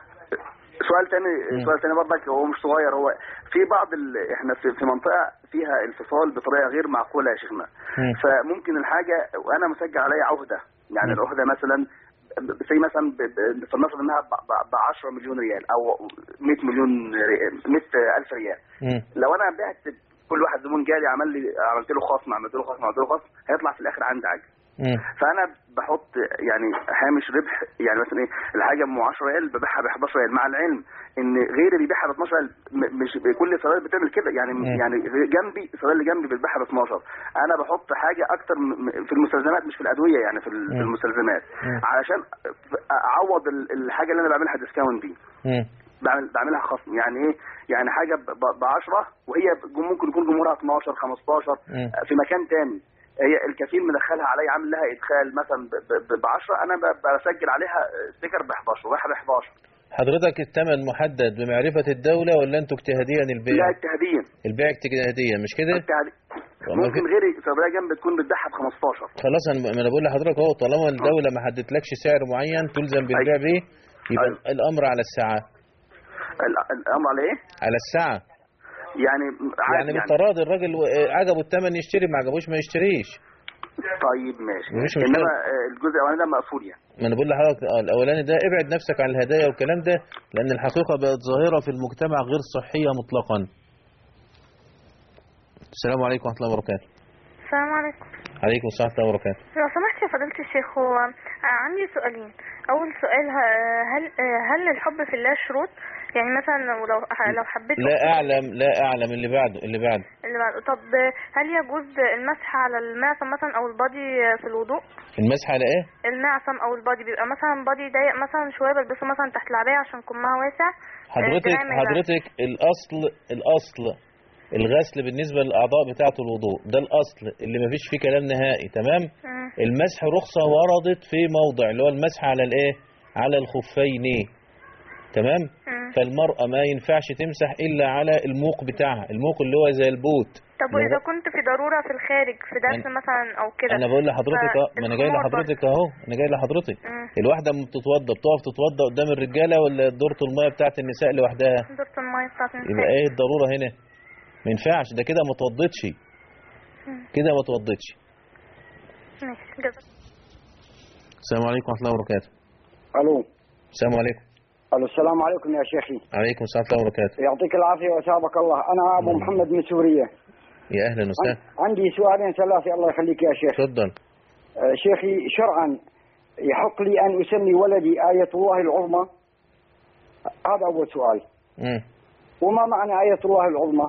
سؤال تاني سؤال تاني برضك هو مش صغير هو في بعض ال... احنا في, في منطقه فيها انفصال بطريقه غير معقوله يا شيخنا مم. فممكن الحاجه وانا مسجل عليا عهده يعني مم. العهده مثلا زي مثلا ب- ب- فلنفرض انها ب 10 مليون ريال او 100 مليون ريال 100 الف ريال مم. لو انا بعت كل واحد زبون جالي عمل لي عملت له خصم عملت له خصم عملت له خصم هيطلع في الاخر عندي عجز مم. فانا بحط يعني هامش ربح يعني مثلا ايه الحاجه ام 10 ريال ببيعها ب 11 ريال مع العلم ان غيري اللي بيبيعها ب 12 ريال م- مش كل الصيدليات بتعمل كده يعني مم. يعني جنبي الصيدليه اللي جنبي بتبيعها ب 12 انا بحط حاجه اكتر م- م- في المستلزمات مش في الادويه يعني في ال- في مم. المستلزمات مم. علشان اعوض ال- الحاجه اللي انا بعملها ديسكاونت دي مم. بعمل بعملها خصم يعني ايه يعني حاجه ب 10 وهي جم- ممكن يكون جمهورها 12 15 مم. في مكان تاني هي الكفيل مدخلها عليا عامل لها ادخال مثلا ب 10 انا ب- بسجل عليها ستيكر ب 11 ورايحه ب 11 حضرتك الثمن محدد بمعرفة الدولة ولا انتوا اجتهاديا البيع لا اجتهاديا البيع اجتهاديا مش كده اجتهادي والله ممكن في- غيري صيدليه جنب تكون بتبيعها ب 15 خلاص انا ما انا بقول لحضرتك اهو طالما الدولة ما حددتلكش سعر معين تلزم بالبيع بيه يبقى الامر على الساعة ال- الامر على ايه؟ على الساعة يعني عادي يعني بالتراضي الراجل و- عجبه الثمن يشتري ما عجبوش ما يشتريش طيب ماشي مفيش مشكلة. انما آه، الجزء الاولاني ده مقفول يعني ما انا بقول لحضرتك اه الاولاني ده ابعد نفسك عن الهدايا والكلام ده لان الحقيقه بقت ظاهره في المجتمع غير صحيه مطلقا السلام عليكم ورحمه الله وبركاته السلام عليكم عليكم السلام ورحمه الله وبركاته لو سمحت يا فضيلة الشيخ هو عندي سؤالين أول سؤال ه- هل هل الحب في الله شروط يعني مثلا لو لو حبيت لا اعلم لا اعلم اللي بعده اللي بعده اللي بعده طب هل يجوز المسح على المعصم مثلا أو البادي في الوضوء المسح على ايه المعصم أو البادي بيبقى مثلا بادي ضيق مثلا شوية بلبسه مثلا تحت العباية عشان كمها واسع حضرتك آه، تنام حضرتك الاصل الاصل الغسل بالنسبه للاعضاء بتاعه الوضوء ده الاصل اللي مفيش فيه كلام نهائي تمام مم. المسح رخصه وردت في موضع اللي هو المسح على الايه على الخفين تمام فالمرأة ما ينفعش تمسح إلا على الموق بتاعها الموق اللي هو زي البوت طب اللي وإذا هو- كنت في ضرورة في الخارج في درس مثلا أو كده انا بقول لحضرتك اه ما انا جاي فالخمور لحضرتك اهو انا جاي لحضرتك مم. الواحده لما بتتوضى بتقف تتوضى قدام الرجاله ولا دورة الميه بتاعت النساء لوحدها دورة المية بتاعت يبقى النساء ايه الضروره هنا ما ينفعش ده كده ما توضتش مم. كده ما توضتش ماشي جزاك السلام عليكم ورحمه الله وبركاته الو السلام عليكم الو السلام عليكم يا شيخي عليكم السلام ورحمه الله وبركاته يعطيك العافيه وثابك الله انا ابو محمد من سوريا يا اهلا وسهلا عندي سؤالين ثلاثه الله يخليك يا شيخ تفضل آه، شيخي شرعا يحق لي ان اسمي ولدي آية الله العظمى هذا اول سؤال مم. وما معنى آية الله العظمى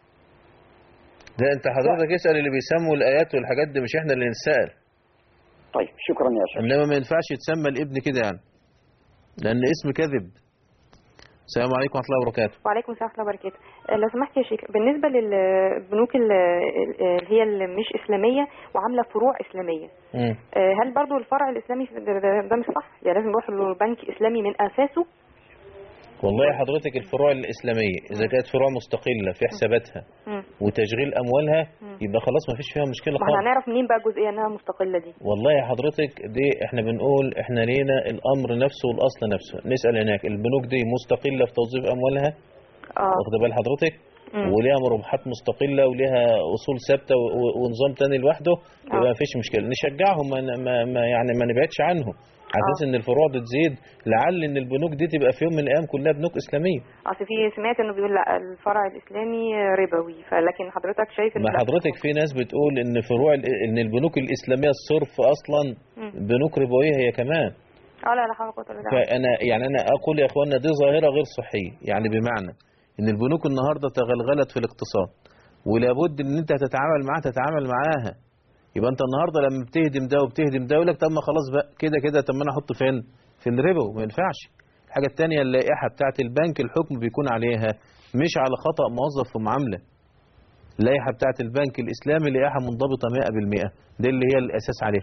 ده انت حضرتك اسال اللي بيسموا الايات والحاجات دي مش احنا اللي نسال طيب شكرا يا شيخ انما ما ينفعش يتسمى الابن كده يعني لان اسم كذب السلام عليكم ورحمه الله وبركاته وعليكم السلام ورحمه الله وبركاته آه، لو سمحت يا شيخ بالنسبه للبنوك ال- اللي هي اللي مش اسلاميه وعامله فروع اسلاميه مم. آه، هل برضو الفرع الاسلامي في- ده, ده, ده مش صح يعني لازم نروح لبنك اسلامي من اساسه والله حضرتك الفروع الإسلامية إذا كانت فروع مستقلة في حساباتها مم. وتشغيل أموالها مم. يبقى خلاص ما فيش فيها مشكلة ما احنا خالص هنعرف منين بقى الجزئيه انها مستقله دي والله يا حضرتك دي احنا بنقول احنا لينا الأمر نفسه والأصل نفسه نسأل هناك البنوك دي مستقلة في توظيف أموالها اه واخد بال حضرتك مم. وليها مربحات مستقلة وليها أصول ثابتة و- و- ونظام تاني لوحده يبقى ما فيش مشكلة نشجعهم ما ما ما يعني ما نبعدش عنهم على اساس ان الفروع دي تزيد لعل ان البنوك دي تبقى في يوم من الايام كلها بنوك اسلاميه اصل في سمعت انه بيقول لا الفرع الاسلامي ربوي فلكن حضرتك شايف ان ما لا. حضرتك في ناس بتقول ان فروع ال- ان البنوك الاسلاميه الصرف اصلا مم. بنوك ربويه هي كمان اه لا لا حول ولا قوه الا بالله فانا يعني انا اقول يا اخوانا دي ظاهره غير صحيه يعني بمعنى ان البنوك النهارده تغلغلت في الاقتصاد ولابد ان انت تتعامل معاها تتعامل معاها يبقى انت النهارده لما بتهدم ده وبتهدم ده يقول لك طب ما خلاص بقى كده كده طب ما انا احط فين في الربا ما ينفعش الحاجه الثانيه اللائحه بتاعه البنك الحكم بيكون عليها مش على خطا موظف في معامله اللائحه بتاعه البنك الاسلامي لائحه منضبطه 100% دي اللي هي الاساس عليها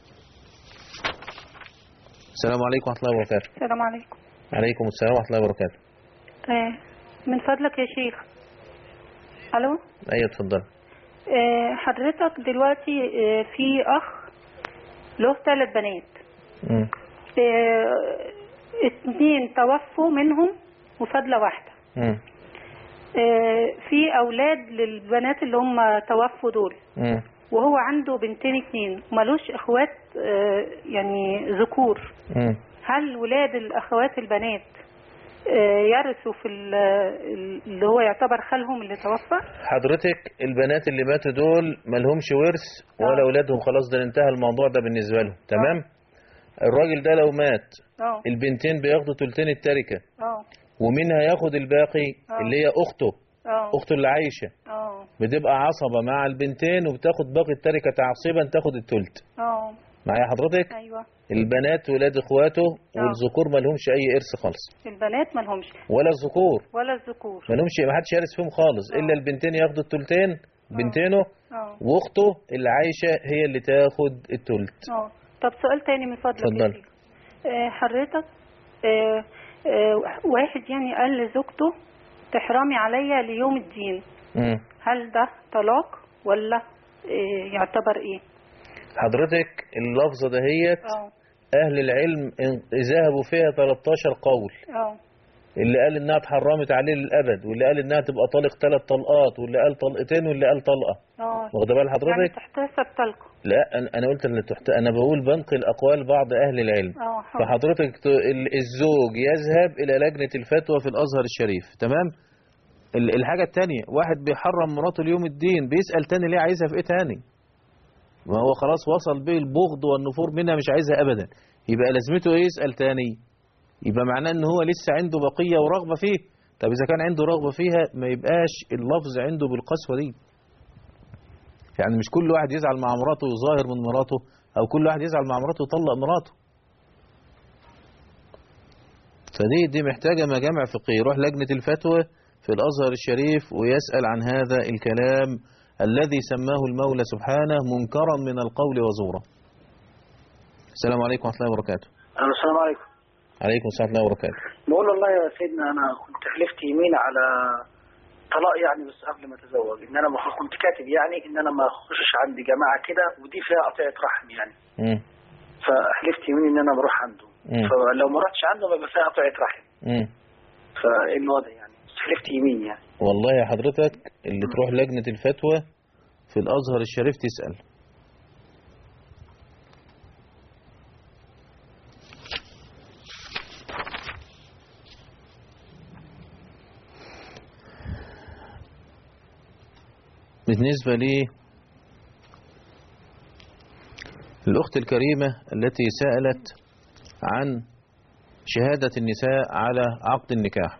السلام عليكم ورحمه الله وبركاته السلام عليكم عليكم السلام ورحمه الله وبركاته آه، من فضلك يا شيخ الو ايوه اتفضل آه، حضرتك دلوقتي آه، في اخ له ثلاث بنات مم. آه، اتنين توفوا منهم وفاضله واحده مم. آه، في اولاد للبنات اللي هم توفوا دول مم. وهو عنده بنتين اتنين ملوش اخوات آه، يعني ذكور مم. هل ولاد الاخوات البنات آه، يرثوا في ال- ال- اللي هو يعتبر خالهم اللي توفى حضرتك البنات اللي ماتوا دول مالهمش ورث ولا اولادهم خلاص ده انتهى الموضوع ده بالنسبه لهم تمام الراجل ده لو مات اه البنتين بياخدوا تلتين التركه اه ومين هياخد الباقي آه. اللي هي اخته اه اخته اللي عايشه اه بتبقى عصبه مع البنتين وبتاخد باقي التركه تعصيبا تاخد التلت اه معايا حضرتك ايوه البنات ولاد اخواته والذكور مالهمش اي ارث خالص البنات مالهمش ولا الذكور ولا الذكور مالهمش ما حدش يرث فيهم خالص الا البنتين ياخدوا التلتين بنتينه اه واخته اللي عايشه هي اللي تاخد التلت اه طب سؤال تاني من فضلك يا اتفضل شيخ. آه، حضرتك آه، آه، واحد يعني قال لزوجته تحرمي عليا ليوم الدين مم. هل ده طلاق ولا آه، يعتبر ايه حضرتك اللفظه دهيت اه اهل العلم ان- ذهبوا فيها 13 قول اه اللي قال انها اتحرمت عليه للابد واللي قال انها تبقى طالق ثلاث طلقات واللي قال طلقتين واللي قال طلقه اه واخده بال يعني حضرتك تحتسب طلقة لا أنا- انا قلت ان تحت انا بقول بنقل اقوال بعض اهل العلم اه حاضر. فحضرتك ت- ال- الزوج يذهب الى لجنه الفتوى في الازهر الشريف تمام ال- الحاجه الثانيه واحد بيحرم مراته اليوم الدين بيسال تاني ليه عايزها في ايه تاني ما هو خلاص وصل به البغض والنفور منها مش عايزها ابدا يبقى لازمته ايه يسال تاني يبقى معناه ان هو لسه عنده بقيه ورغبه فيه طب اذا كان عنده رغبه فيها ما يبقاش اللفظ عنده بالقسوه دي يعني مش كل واحد يزعل مع مراته ويظاهر من مراته او كل واحد يزعل مع مراته ويطلق مراته فدي دي محتاجة مجامع فقهية يروح لجنة الفتوى في الأزهر الشريف ويسأل عن هذا الكلام الذي سماه المولى سبحانه منكرا من القول وزورا السلام عليكم ورحمة الله وبركاته ألو، السلام عليكم عليكم السلام ورحمة الله وبركاته بقول والله يا سيدنا انا كنت حلفت يمين على طلاق يعني بس قبل ما اتزوج ان انا ما كنت كاتب يعني ان انا ما اخشش عند جماعه كده ودي فيها قطيعه رحم يعني مم. فحلفت يمين ان انا بروح عنده مم. فلو ما رحتش عنده بيبقى فيها قطيعه رحم مم. فايه الوضع يعني بس حلفت يمين يعني والله يا حضرتك اللي تروح لجنة الفتوى في الأزهر الشريف تسأل بالنسبة لي الأخت الكريمة التي سألت عن شهادة النساء على عقد النكاح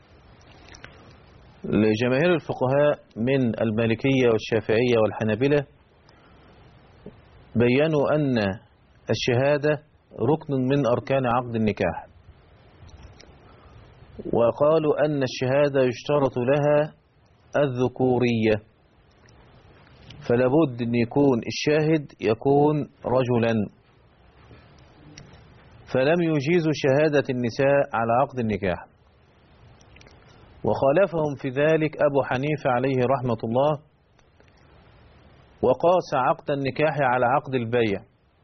لجماهير الفقهاء من المالكية والشافعية والحنابلة بيّنوا أن الشهادة ركن من أركان عقد النكاح وقالوا أن الشهادة يشترط لها الذكورية فلا بد أن يكون الشاهد يكون رجلا فلم يجيزوا شهادة النساء على عقد النكاح وخالفهم في ذلك أبو حنيفة عليه رحمة الله وقاس عقد النكاح على عقد البيع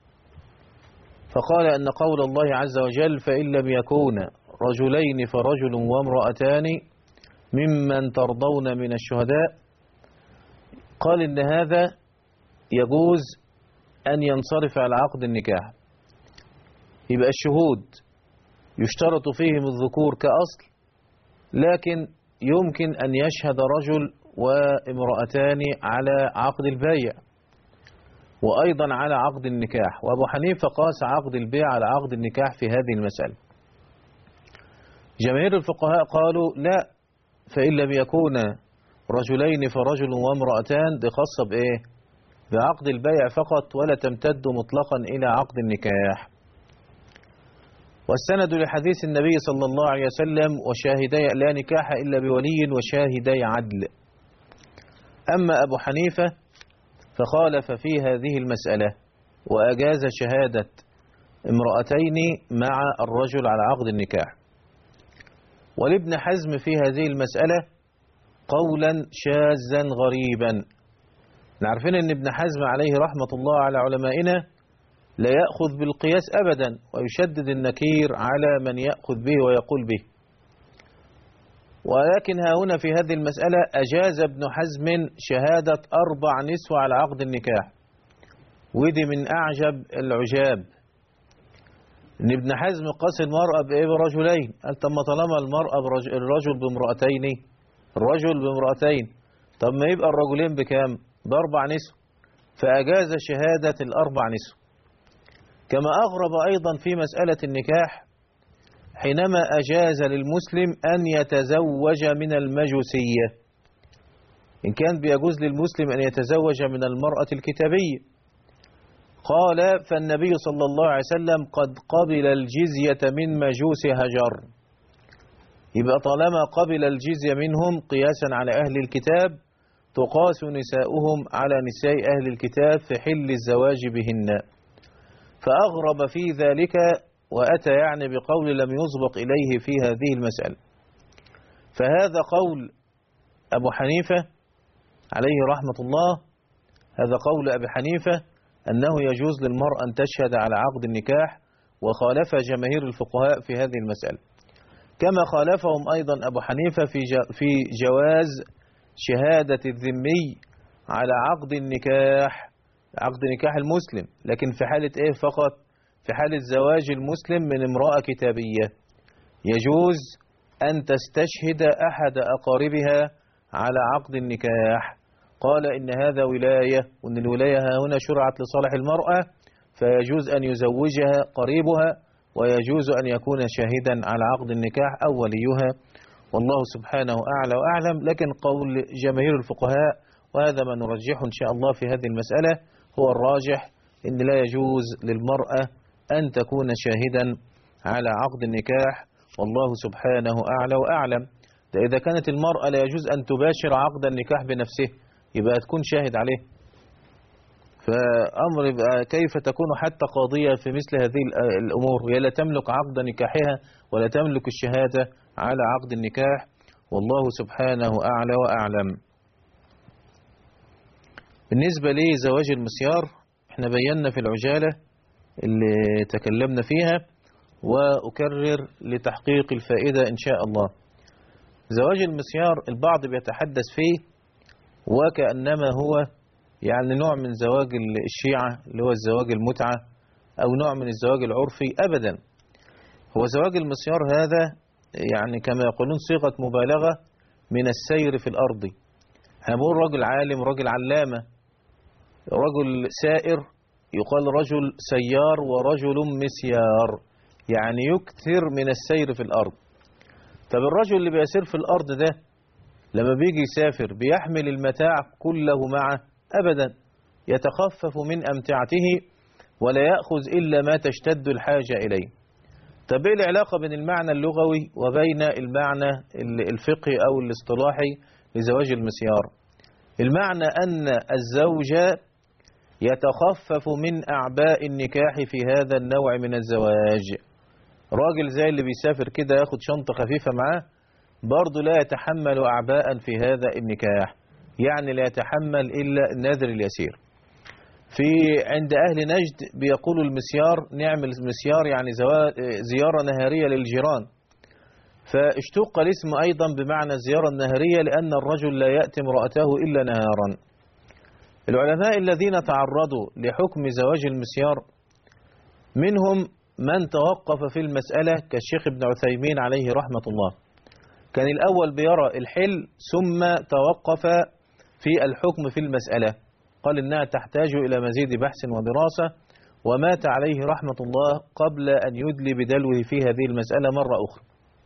فقال أن قول الله عز وجل فإن لم يكون رجلين فرجل وامرأتان ممن ترضون من الشهداء قال إن هذا يجوز أن ينصرف على عقد النكاح يبقى الشهود يشترط فيهم الذكور كأصل لكن يمكن أن يشهد رجل وامرأتان على عقد البيع وأيضا على عقد النكاح وأبو حنيفة قاس عقد البيع على عقد النكاح في هذه المسألة جماهير الفقهاء قالوا لا فإن لم يكون رجلين فرجل وامرأتان دي خاصة بإيه بعقد البيع فقط ولا تمتد مطلقا إلى عقد النكاح والسند لحديث النبي صلى الله عليه وسلم وشاهدي لا نكاح إلا بولي وشاهدي عدل أما أبو حنيفة فخالف في هذه المسألة وأجاز شهادة امرأتين مع الرجل على عقد النكاح ولابن حزم في هذه المسألة قولا شاذا غريبا نعرفين أن ابن حزم عليه رحمة الله على علمائنا لا يأخذ بالقياس أبدا ويشدد النكير على من يأخذ به ويقول به ولكن ها هنا في هذه المسألة أجاز ابن حزم شهادة أربع نسوة على عقد النكاح ودي من أعجب العجاب إن ابن حزم قاس المرأة بإيه برجلين قال طب ما طالما المرأة برج... الرجل بامرأتين الرجل بامرأتين طب ما يبقى الرجلين بكام بأربع نسوة فأجاز شهادة الأربع نسوة كما أغرب أيضا في مسألة النكاح حينما أجاز للمسلم أن يتزوج من المجوسية إن كان بيجوز للمسلم أن يتزوج من المرأة الكتابية قال فالنبي صلى الله عليه وسلم قد قبل الجزية من مجوس هجر يبقى طالما قبل الجزية منهم قياسا على أهل الكتاب تقاس نساؤهم على نساء أهل الكتاب في حل الزواج بهن فأغرب في ذلك وأتى يعني بقول لم يسبق إليه في هذه المسألة فهذا قول أبو حنيفة عليه رحمة الله هذا قول أبي حنيفة أنه يجوز للمرأة أن تشهد على عقد النكاح وخالف جماهير الفقهاء في هذه المسألة كما خالفهم أيضا أبو حنيفة في جو- في جواز شهادة الذمي على عقد النكاح عقد نكاح المسلم لكن في حالة إيه فقط في حالة زواج المسلم من امرأة كتابية يجوز أن تستشهد أحد أقاربها على عقد النكاح قال إن هذا ولاية وأن الولاية ها هنا شرعت لصالح المرأة فيجوز أن يزوجها قريبها ويجوز أن يكون شاهدا على عقد النكاح أو وليها والله سبحانه أعلى وأعلم لكن قول جماهير الفقهاء وهذا ما نرجحه إن شاء الله في هذه المسألة هو الراجح إن لا يجوز للمرأة أن تكون شاهدا على عقد النكاح والله سبحانه أعلى وأعلم ده إذا كانت المرأة لا يجوز أن تباشر عقد النكاح بنفسه يبقى تكون شاهد عليه فأمر يبقى كيف تكون حتى قاضية في مثل هذه ال- الأمور وهي لا تملك عقد نكاحها ولا تملك الشهادة على عقد النكاح والله سبحانه أعلى وأعلم بالنسبة لزواج المسيار احنا بينا في العجالة اللي تكلمنا فيها وأكرر لتحقيق الفائدة إن شاء الله زواج المسيار البعض بيتحدث فيه وكأنما هو يعني نوع من زواج الشيعة اللي هو الزواج المتعة أو نوع من الزواج العرفي أبدا هو زواج المسيار هذا يعني كما يقولون صيغة مبالغة من السير في الأرض احنا بنقول رجل عالم رجل علامة رجل سائر يقال رجل سيار ورجل مسيار يعني يكثر من السير في الأرض طب الرجل اللي بيسير في الأرض ده لما بيجي يسافر بيحمل المتاع كله معه أبدا يتخفف من أمتعته ولا يأخذ إلا ما تشتد الحاجة إليه طب إيه العلاقة بين المعنى اللغوي وبين المعنى الفقهي أو الاصطلاحي لزواج المسيار المعنى أن الزوج يتخفف من أعباء النكاح في هذا النوع من الزواج راجل زي اللي بيسافر كده ياخد شنطة خفيفة معاه برضه لا يتحمل أعباء في هذا النكاح يعني لا يتحمل إلا النذر اليسير في عند أهل نجد بيقولوا المسيار نعمل المسيار يعني زيارة نهارية للجيران فاشتق الاسم أيضا بمعنى الزيارة النهارية لأن الرجل لا يأتي امرأته إلا نهارا العلماء الذين تعرضوا لحكم زواج المسيار منهم من توقف في المسألة كالشيخ ابن عثيمين عليه رحمة الله كان الأول بيرى الحل ثم توقف في الحكم في المسألة قال إنها تحتاج إلى مزيد بحث ودراسة ومات عليه رحمة الله قبل أن يدلي بدلوه في هذه المسألة مرة أخرى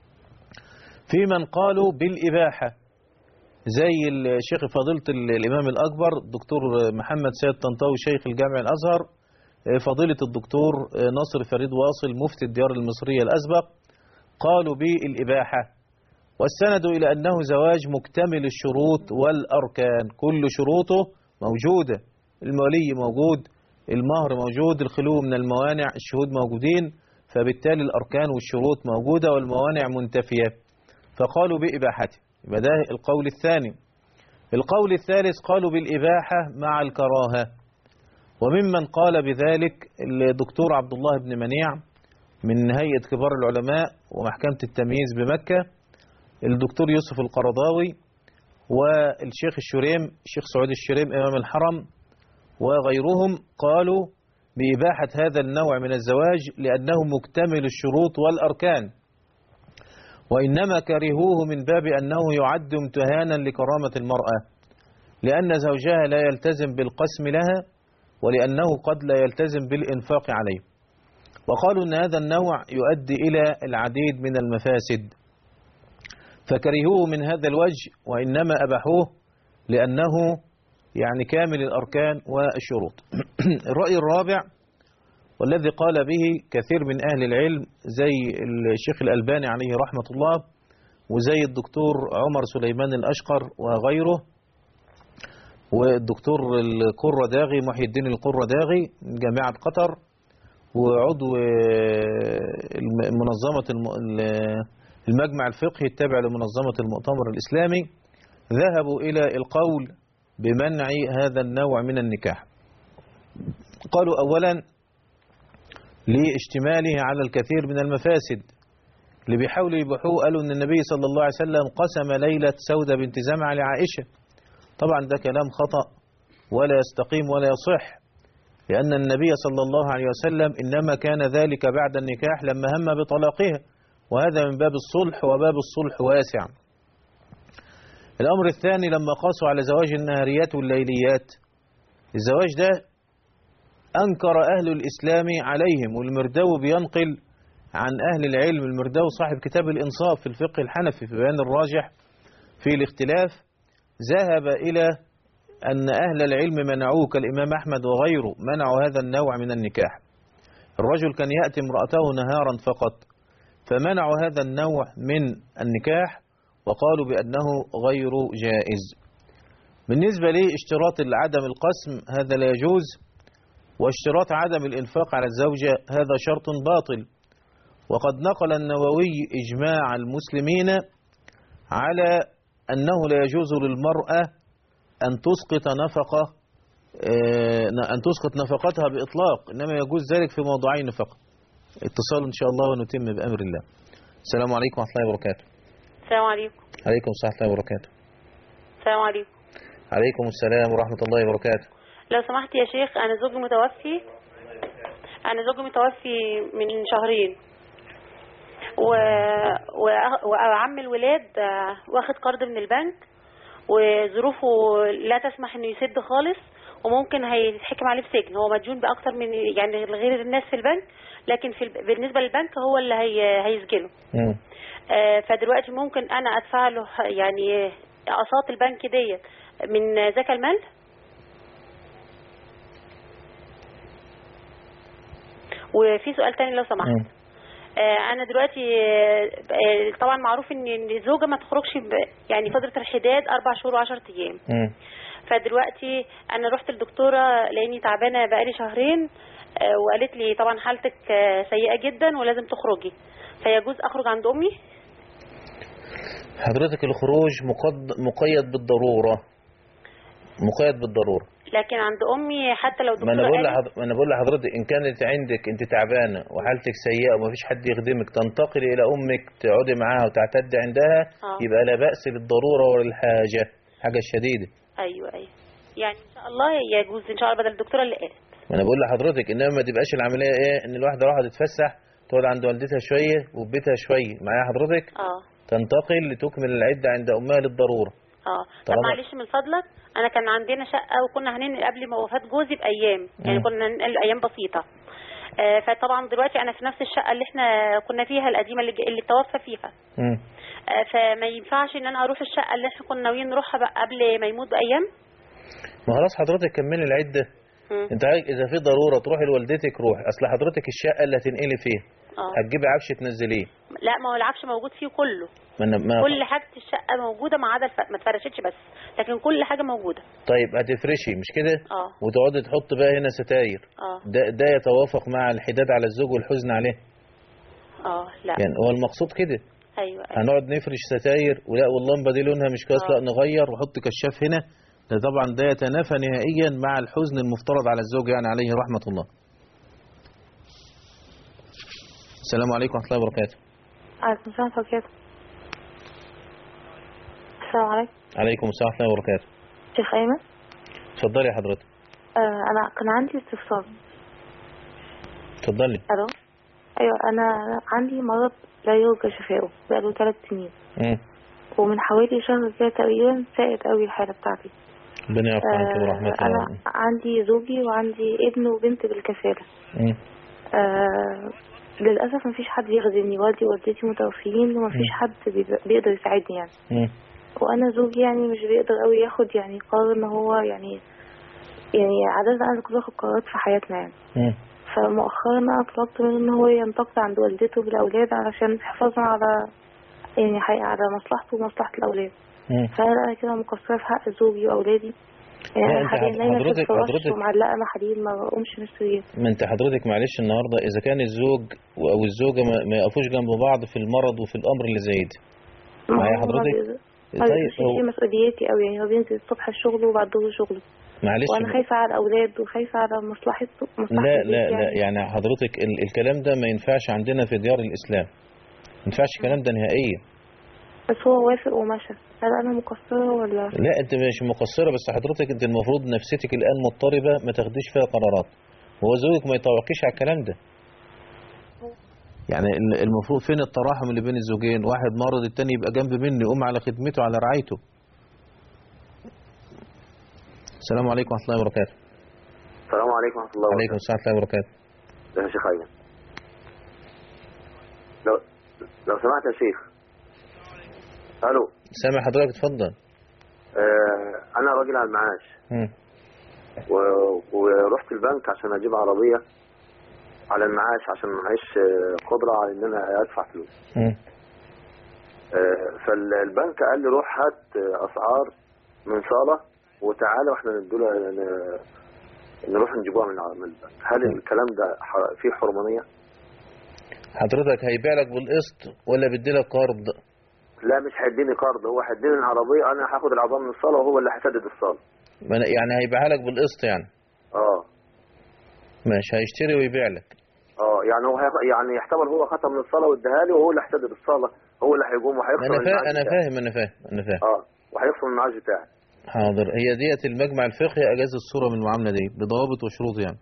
في من قالوا بالإباحة زي الشيخ فضيلة الإمام الأكبر الدكتور محمد سيد طنطاوي شيخ الجامع الأزهر فضيلة الدكتور ناصر فريد واصل مفتي الديار المصرية الأسبق قالوا بالإباحة والسند إلى أنه زواج مكتمل الشروط والأركان كل شروطه موجودة المولي موجود المهر موجود الخلو من الموانع الشهود موجودين فبالتالي الأركان والشروط موجودة والموانع منتفية فقالوا بإباحته يبقى ده القول الثاني القول الثالث قالوا بالإباحة مع الكراهة وممن قال بذلك الدكتور عبد الله بن منيع من هيئة كبار العلماء ومحكمة التمييز بمكة الدكتور يوسف القرضاوي والشيخ الشريم الشيخ سعود الشريم إمام الحرم وغيرهم قالوا بإباحة هذا النوع من الزواج لأنه مكتمل الشروط والأركان وإنما كرهوه من باب أنه يعد امتهانا لكرامة المرأة لأن زوجها لا يلتزم بالقسم لها ولأنه قد لا يلتزم بالإنفاق عليه وقالوا أن هذا النوع يؤدي إلى العديد من المفاسد فكرهوه من هذا الوجه وإنما أبحوه لأنه يعني كامل الأركان والشروط الرأي الرابع والذي قال به كثير من أهل العلم زي الشيخ الألباني عليه رحمة الله وزي الدكتور عمر سليمان الأشقر وغيره والدكتور القرة داغي محي الدين القرة داغي من جامعة قطر وعضو منظمة المجمع الفقهي التابع لمنظمة المؤتمر الإسلامي ذهبوا إلى القول بمنع هذا النوع من النكاح قالوا أولا لاشتماله على الكثير من المفاسد اللي بيحاولوا يبيحوه قالوا ان النبي صلى الله عليه وسلم قسم ليلة سودة بنت زمعة لعائشة طبعا ده كلام خطأ ولا يستقيم ولا يصح لأن النبي صلى الله عليه وسلم إنما كان ذلك بعد النكاح لما هم بطلاقها وهذا من باب الصلح وباب الصلح واسع الأمر الثاني لما قاسوا على زواج النهاريات والليليات الزواج ده أنكر أهل الإسلام عليهم والمرداوي بينقل عن أهل العلم المرداوي صاحب كتاب الإنصاف في الفقه الحنفي في بيان الراجح في الاختلاف ذهب إلى أن أهل العلم منعوه كالإمام أحمد وغيره منعوا هذا النوع من النكاح الرجل كان يأتي امرأته نهارا فقط فمنعوا هذا النوع من النكاح وقالوا بأنه غير جائز بالنسبة لي اشتراط عدم القسم هذا لا يجوز واشتراط عدم الإنفاق على الزوجة هذا شرط باطل وقد نقل النووي إجماع المسلمين على أنه لا يجوز للمرأة أن تسقط نفقة أن تسقط نفقتها بإطلاق إنما يجوز ذلك في موضوعين فقط اتصال إن شاء الله ونتم بأمر الله السلام عليكم ورحمة الله وبركاته السلام عليكم عليكم السلام ورحمة الله وبركاته السلام عليكم عليكم السلام ورحمة الله وبركاته لو سمحت يا شيخ أنا زوجي متوفي أنا زوجي متوفي من شهرين و... و... وعم الولاد آه، واخد قرض من البنك وظروفه لا تسمح انه يسد خالص وممكن هيتحكم عليه بسجن هو مديون باكتر من يعني غير الناس في البنك لكن في الب... بالنسبه للبنك هو اللي هي... هيسجنه مم. آه، فدلوقتي ممكن انا ادفع له يعني اقساط البنك ديت من زكاة المال وفي سؤال تاني لو سمحت مم. آه، انا دلوقتي آه، آه، طبعا معروف ان إن الزوجه ما تخرجش ب- يعني فتره الحداد اربع شهور وعشرة ايام مم. فدلوقتي انا رحت للدكتوره لاني تعبانه بقالي شهرين آه، وقالت لي طبعا حالتك آه، سيئه جدا ولازم تخرجي فيجوز اخرج عند امي حضرتك الخروج مقد... مقيد بالضرورة مقيد بالضرورة لكن عند امي حتى لو ما انا الدكتوره بقول قالت لحض... ما انا بقول لحضرتك ان كانت عندك انت تعبانه وحالتك سيئه ومفيش حد يخدمك تنتقلي الى امك تقعدي معاها وتعتدي عندها آه. يبقى لا باس بالضروره وللحاجه حاجه شديده ايوه ايوه يعني ان شاء الله يجوز ان شاء الله بدل الدكتوره اللي قالت ما انا بقول لحضرتك انما ما تبقاش العمليه ايه ان الواحده راحت تتفسح تقعد عند والدتها شويه وفي بيتها شويه معايا حضرتك اه تنتقل لتكمل العده عند امها للضروره اه طب طالما- معلش من فضلك انا كان عندنا شقه وكنا هننقل قبل ما وفاه جوزي بايام يعني مم. كنا هننقل ايام بسيطه آه فطبعا دلوقتي انا في نفس الشقه اللي احنا كنا فيها القديمه اللي, اللي توفى فيها مم. آه فما ينفعش ان انا اروح الشقه اللي احنا كنا ناويين نروحها بقى قبل ما يموت بايام ما خلاص حضرتك كملي العده مم. انت عايز اذا في ضروره تروحي لوالدتك روح اصل حضرتك الشقه اللي هتنقلي فيها اه هتجيبي عفش تنزليه لا ما هو العفش موجود فيه كله ما أنا ما كل حاجه الشقه موجوده ما عدا الف... ما اتفرشتش بس لكن كل حاجه موجوده طيب هتفرشي مش كده اه وتقعدي تحط بقى هنا ستاير اه ده ده يتوافق مع الحداد على الزوج والحزن عليه اه لا يعني هو المقصود كده ايوه ايوه هنقعد نفرش ستاير ولا واللمبه دي لونها مش كويس آه. لا نغير وحط كشاف هنا ده طبعا ده يتنافى نهائيا مع الحزن المفترض على الزوج يعني عليه رحمه الله السلام عليكم ورحمه الله وبركاته عليكم السلام ورحمة الله وبركاته السلام عليكم عليكم السلام ورحمه الله وبركاته شيخ أيمن اتفضلي يا حضرتك آه أنا كان عندي استفسار اتفضلي ألو أيوة أنا عندي مرض لا يرجى شفاؤه بقاله ثلاث سنين مم. ومن حوالي شهر كده تقريبا ساءت قوي الحالة بتاعتي ربنا يعفو عنك ورحمته أنا عندي زوجي وعندي ابن وبنت بالكفالة مم. آه للأسف مفيش حد يخدمني والدي ووالدتي متوفيين ومفيش مم. حد بيب- بيقدر يساعدني يعني مم. وانا زوجي يعني مش بيقدر قوي ياخد يعني قرار ان هو يعني يعني عادة انا كنت باخد قرارات في حياتنا يعني مم. فمؤخرا انا طلبت منه ان هو ينتقل عند والدته بالاولاد علشان حفاظا على يعني حي- على مصلحته ومصلحة الاولاد مم. فهل انا كده مقصرة في حق زوجي واولادي يعني لا، انا أنت حاليا حض- نايمة في حضرتك- الفراش حضرتك- ومعلقة محاليل ما بقومش من السرير ما انت حضرتك معلش النهارده اذا كان الزوج او الزوجه ما, ما يقفوش جنب بعض في المرض وفي الامر اللي زي ده ما معايا هو حضرتك ما ما طيب بيبقاش هو في مسؤولياتي قوي يعني هو بينزل الصبح الشغل وبعد الظهر شغله معلش وانا خايفة على الاولاد وخايفة على مصلحته مصلحة لا البيت لا يعني. لا يعني حضرتك ال الكلام ده ما ينفعش عندنا في ديار الاسلام ما ينفعش الكلام ده نهائيا بس هو وافق ومشى هل انا مقصرة ولا لا انت مش مقصرة بس حضرتك انت المفروض نفسيتك الان مضطربة ما تاخديش فيها قرارات وهو زوجك ما يطوعكيش على الكلام ده يعني ال- المفروض فين التراحم اللي بين الزوجين واحد مرض التاني يبقى جنب مني يقوم على خدمته على رعايته السلام عليكم ورحمة الله وبركاته السلام عليكم ورحمة الله عليكم السلام ورحمة الله وبركاته وبركاته يا شيخ أيمن لو لو سمحت يا شيخ ألو سامع حضرتك اتفضل آه أنا راجل على المعاش مم. و... ورحت البنك عشان أجيب عربية على المعاش عشان معيش آه، قدرة على إن أنا أدفع فلوس مم. آه، فالبنك قال لي روح هات آه، أسعار من صالة وتعالى واحنا ندوله ن- نروح نجيبوها من الع- من البنك هل الكلام ده ح- فيه حرمانية؟ حضرتك هيبيع لك بالقسط ولا بيديلك قرض لا مش هيديني قرض هو هيديني العربية أنا هاخد العربية من الصالة وهو اللي هيسدد الصالة ما أنا- يعني هيبيعها لك بالقسط يعني اه ماشي هيشتري ويبيع لك اه يعني هو هيخ... يعني يحتمل هو خدها من الصالة واداها لي وهو اللي هيسدد الصالة هو اللي هيقوم ما وهيخسر انا فاهم المعاش انا بتاعي. فاهم انا فاهم انا فاهم اه وهيخسر المعاش بتاعي حاضر هي ديت المجمع الفقهي اجاز الصورة من المعاملة دي بضوابط وشروط يعني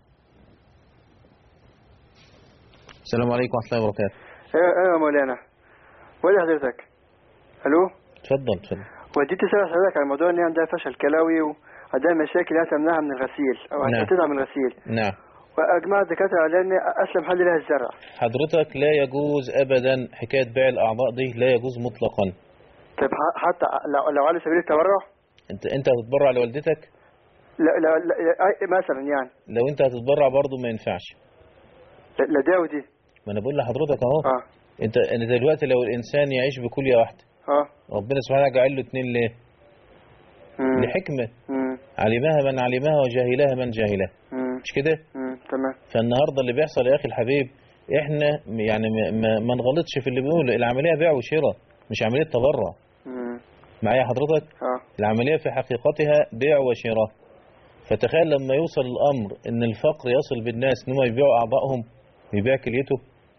السلام عليكم ورحمة الله وبركاته ايوه ايوه يا مولانا وين حضرتك الو اتفضل اتفضل وديت اسال حضرتك على موضوع ان هي عندها فشل كلوي وعندها مشاكل هي تمنعها من الغسيل او نعم. هتمنعها من الغسيل نعم واجمع الدكاتره على ان اسلم حل لها الزرع حضرتك لا يجوز ابدا حكاية بيع الاعضاء دي لا يجوز مطلقا طيب ح- حتى لو لو على سبيل التبرع انت انت هتتبرع لوالدتك لا لا, لا أي- مثلا يعني لو انت هتتبرع برضه ما ينفعش لا لا ده ودي ما انا بقول لحضرتك اهو اه انت انت دلوقتي لو الانسان يعيش بكلية واحدة اه ربنا سبحانه وتعالى جعل له اتنين ليه مم. لحكمة مم. علمها من علمها وجاهلها من جاهلها مم. مش كده مم. تمام فالنهارده اللي بيحصل يا اخي الحبيب احنا يعني ما, ما, ما نغلطش في اللي بيقوله العمليه بيع وشراء مش عمليه تبرع مم. معايا حضرتك اه العمليه في حقيقتها بيع وشراء فتخيل لما يوصل الامر ان الفقر يصل بالناس ان هم يبيعوا اعضائهم يبيع كليته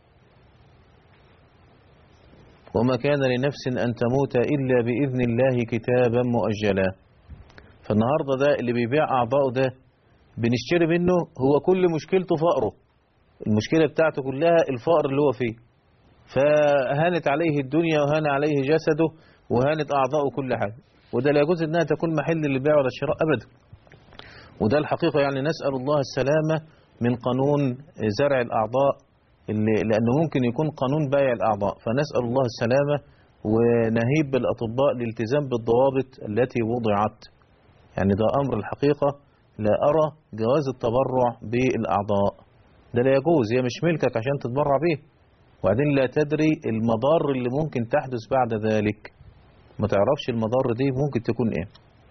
وما كان لنفس ان تموت الا باذن الله كتابا مؤجلا فالنهارده ده اللي بيبيع اعضائه ده بنشتري منه هو كل مشكلته فقره المشكلة بتاعته كلها الفقر اللي هو فيه فهانت عليه الدنيا وهان عليه جسده وهانت أعضاؤه كل حاجة وده لا يجوز أنها تكون محل للبيع ولا الشراء أبدا وده الحقيقة يعني نسأل الله السلامة من قانون زرع الأعضاء اللي لأنه ممكن يكون قانون بيع الأعضاء فنسأل الله السلامة ونهيب بالأطباء للالتزام بالضوابط التي وضعت يعني ده أمر الحقيقة لا أرى جواز التبرع بالأعضاء ده لا يجوز هي مش ملكك عشان تتبرع بيه وبعدين لا تدري المضار اللي ممكن تحدث بعد ذلك ما تعرفش المضار دي ممكن تكون ايه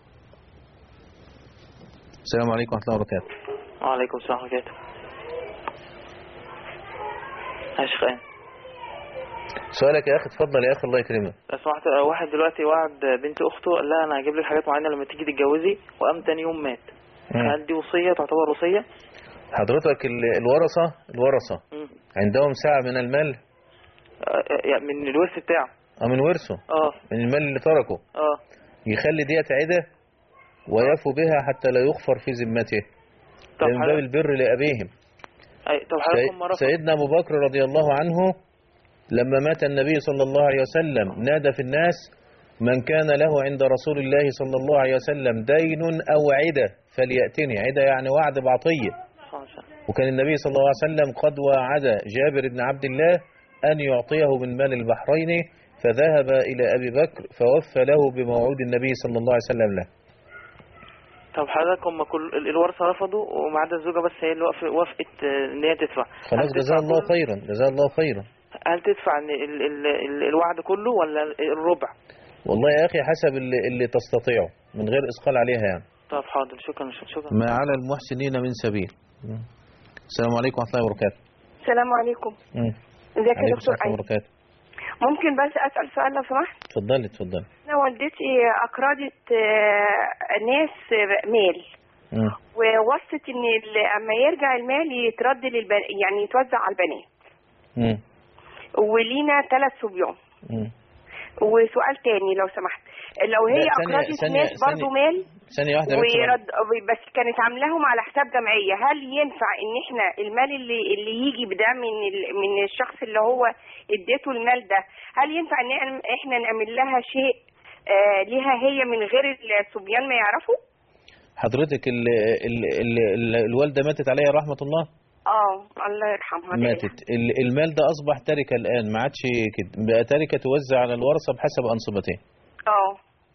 السلام عليكم ورحمة الله وبركاته وعليكم السلام ورحمة الله يا شيخ ايه سؤالك يا أخي اتفضل يا أخي الله يكرمك لو سمحت آه، واحد دلوقتي وعد بنت اخته قال لها انا هجيب لك حاجات معينه لما تيجي تتجوزي وقام تاني يوم مات مم. هل دي وصيه تعتبر وصيه؟ حضرتك ال- الورثة الورثة مم. عندهم ساعة من المال آه، آه، يعني من الورث بتاعه أو من ورثه اه من المال اللي تركه اه يخلي ديت عدة ويفوا بها حتى لا يغفر في ذمته طب ده من باب حضرتك- البر لأبيهم أي طب سي- حضرتك مرة سيدنا أبو بكر رضي الله عنه لما مات النبي صلى الله عليه وسلم نادى في الناس من كان له عند رسول الله صلى الله عليه وسلم دين أو عدة فليأتني عدة يعني وعد بعطية وكان النبي صلى الله عليه وسلم قد وعد جابر بن عبد الله أن يعطيه من مال البحرين فذهب إلى أبي بكر فوفى له بموعود النبي صلى الله عليه وسلم له طب حضرتك هم كل ال- الورثه رفضوا وما عدا الزوجه بس هي اللي وافق- وافقت آه، ان هي تدفع خلاص هل جزاه تدفع الله كل- خيرا جزاه الله خيرا هل تدفع إن ال ال ال الوعد كله ولا الربع؟ والله يا أخي حسب اللي, اللي تستطيعه من غير إثقال عليها يعني طب حاضر شكرا شكرا ما على المحسنين من سبيل السلام عليكم ورحمة الله وبركاته السلام عليكم مم. ازيك يا عليكم دكتور السلام ورحمة الله أيمن وبركاته ممكن بس اسال سؤال لو سمحت اتفضلي اتفضلي انا والدتي اقرضت آه، ناس آه، مال مم. ووصت ان ال- اما يرجع المال يترد للبن... يعني يتوزع على البنات مم. ولينا ثلاث صبيان مم. وسؤال تاني لو سمحت لو هي لا، ثانية- اخرجت ثانية- ناس برضو ثانية- مال ثانية واحدة بس ورد بس كانت عاملاهم على حساب جمعيه هل ينفع ان احنا المال اللي اللي يجي بده من ال- من الشخص اللي هو اديته المال ده هل ينفع ان إحنا- احنا نعمل لها شيء آه ليها هي من غير الصبيان ما يعرفوا حضرتك ال ال ال ال الوالدة ماتت عليها رحمة الله اه الله يرحمها ده ماتت ال- المال ده أصبح تركة الآن ما عادش كده بقى تركة توزع على الورثة بحسب أنصبتين اه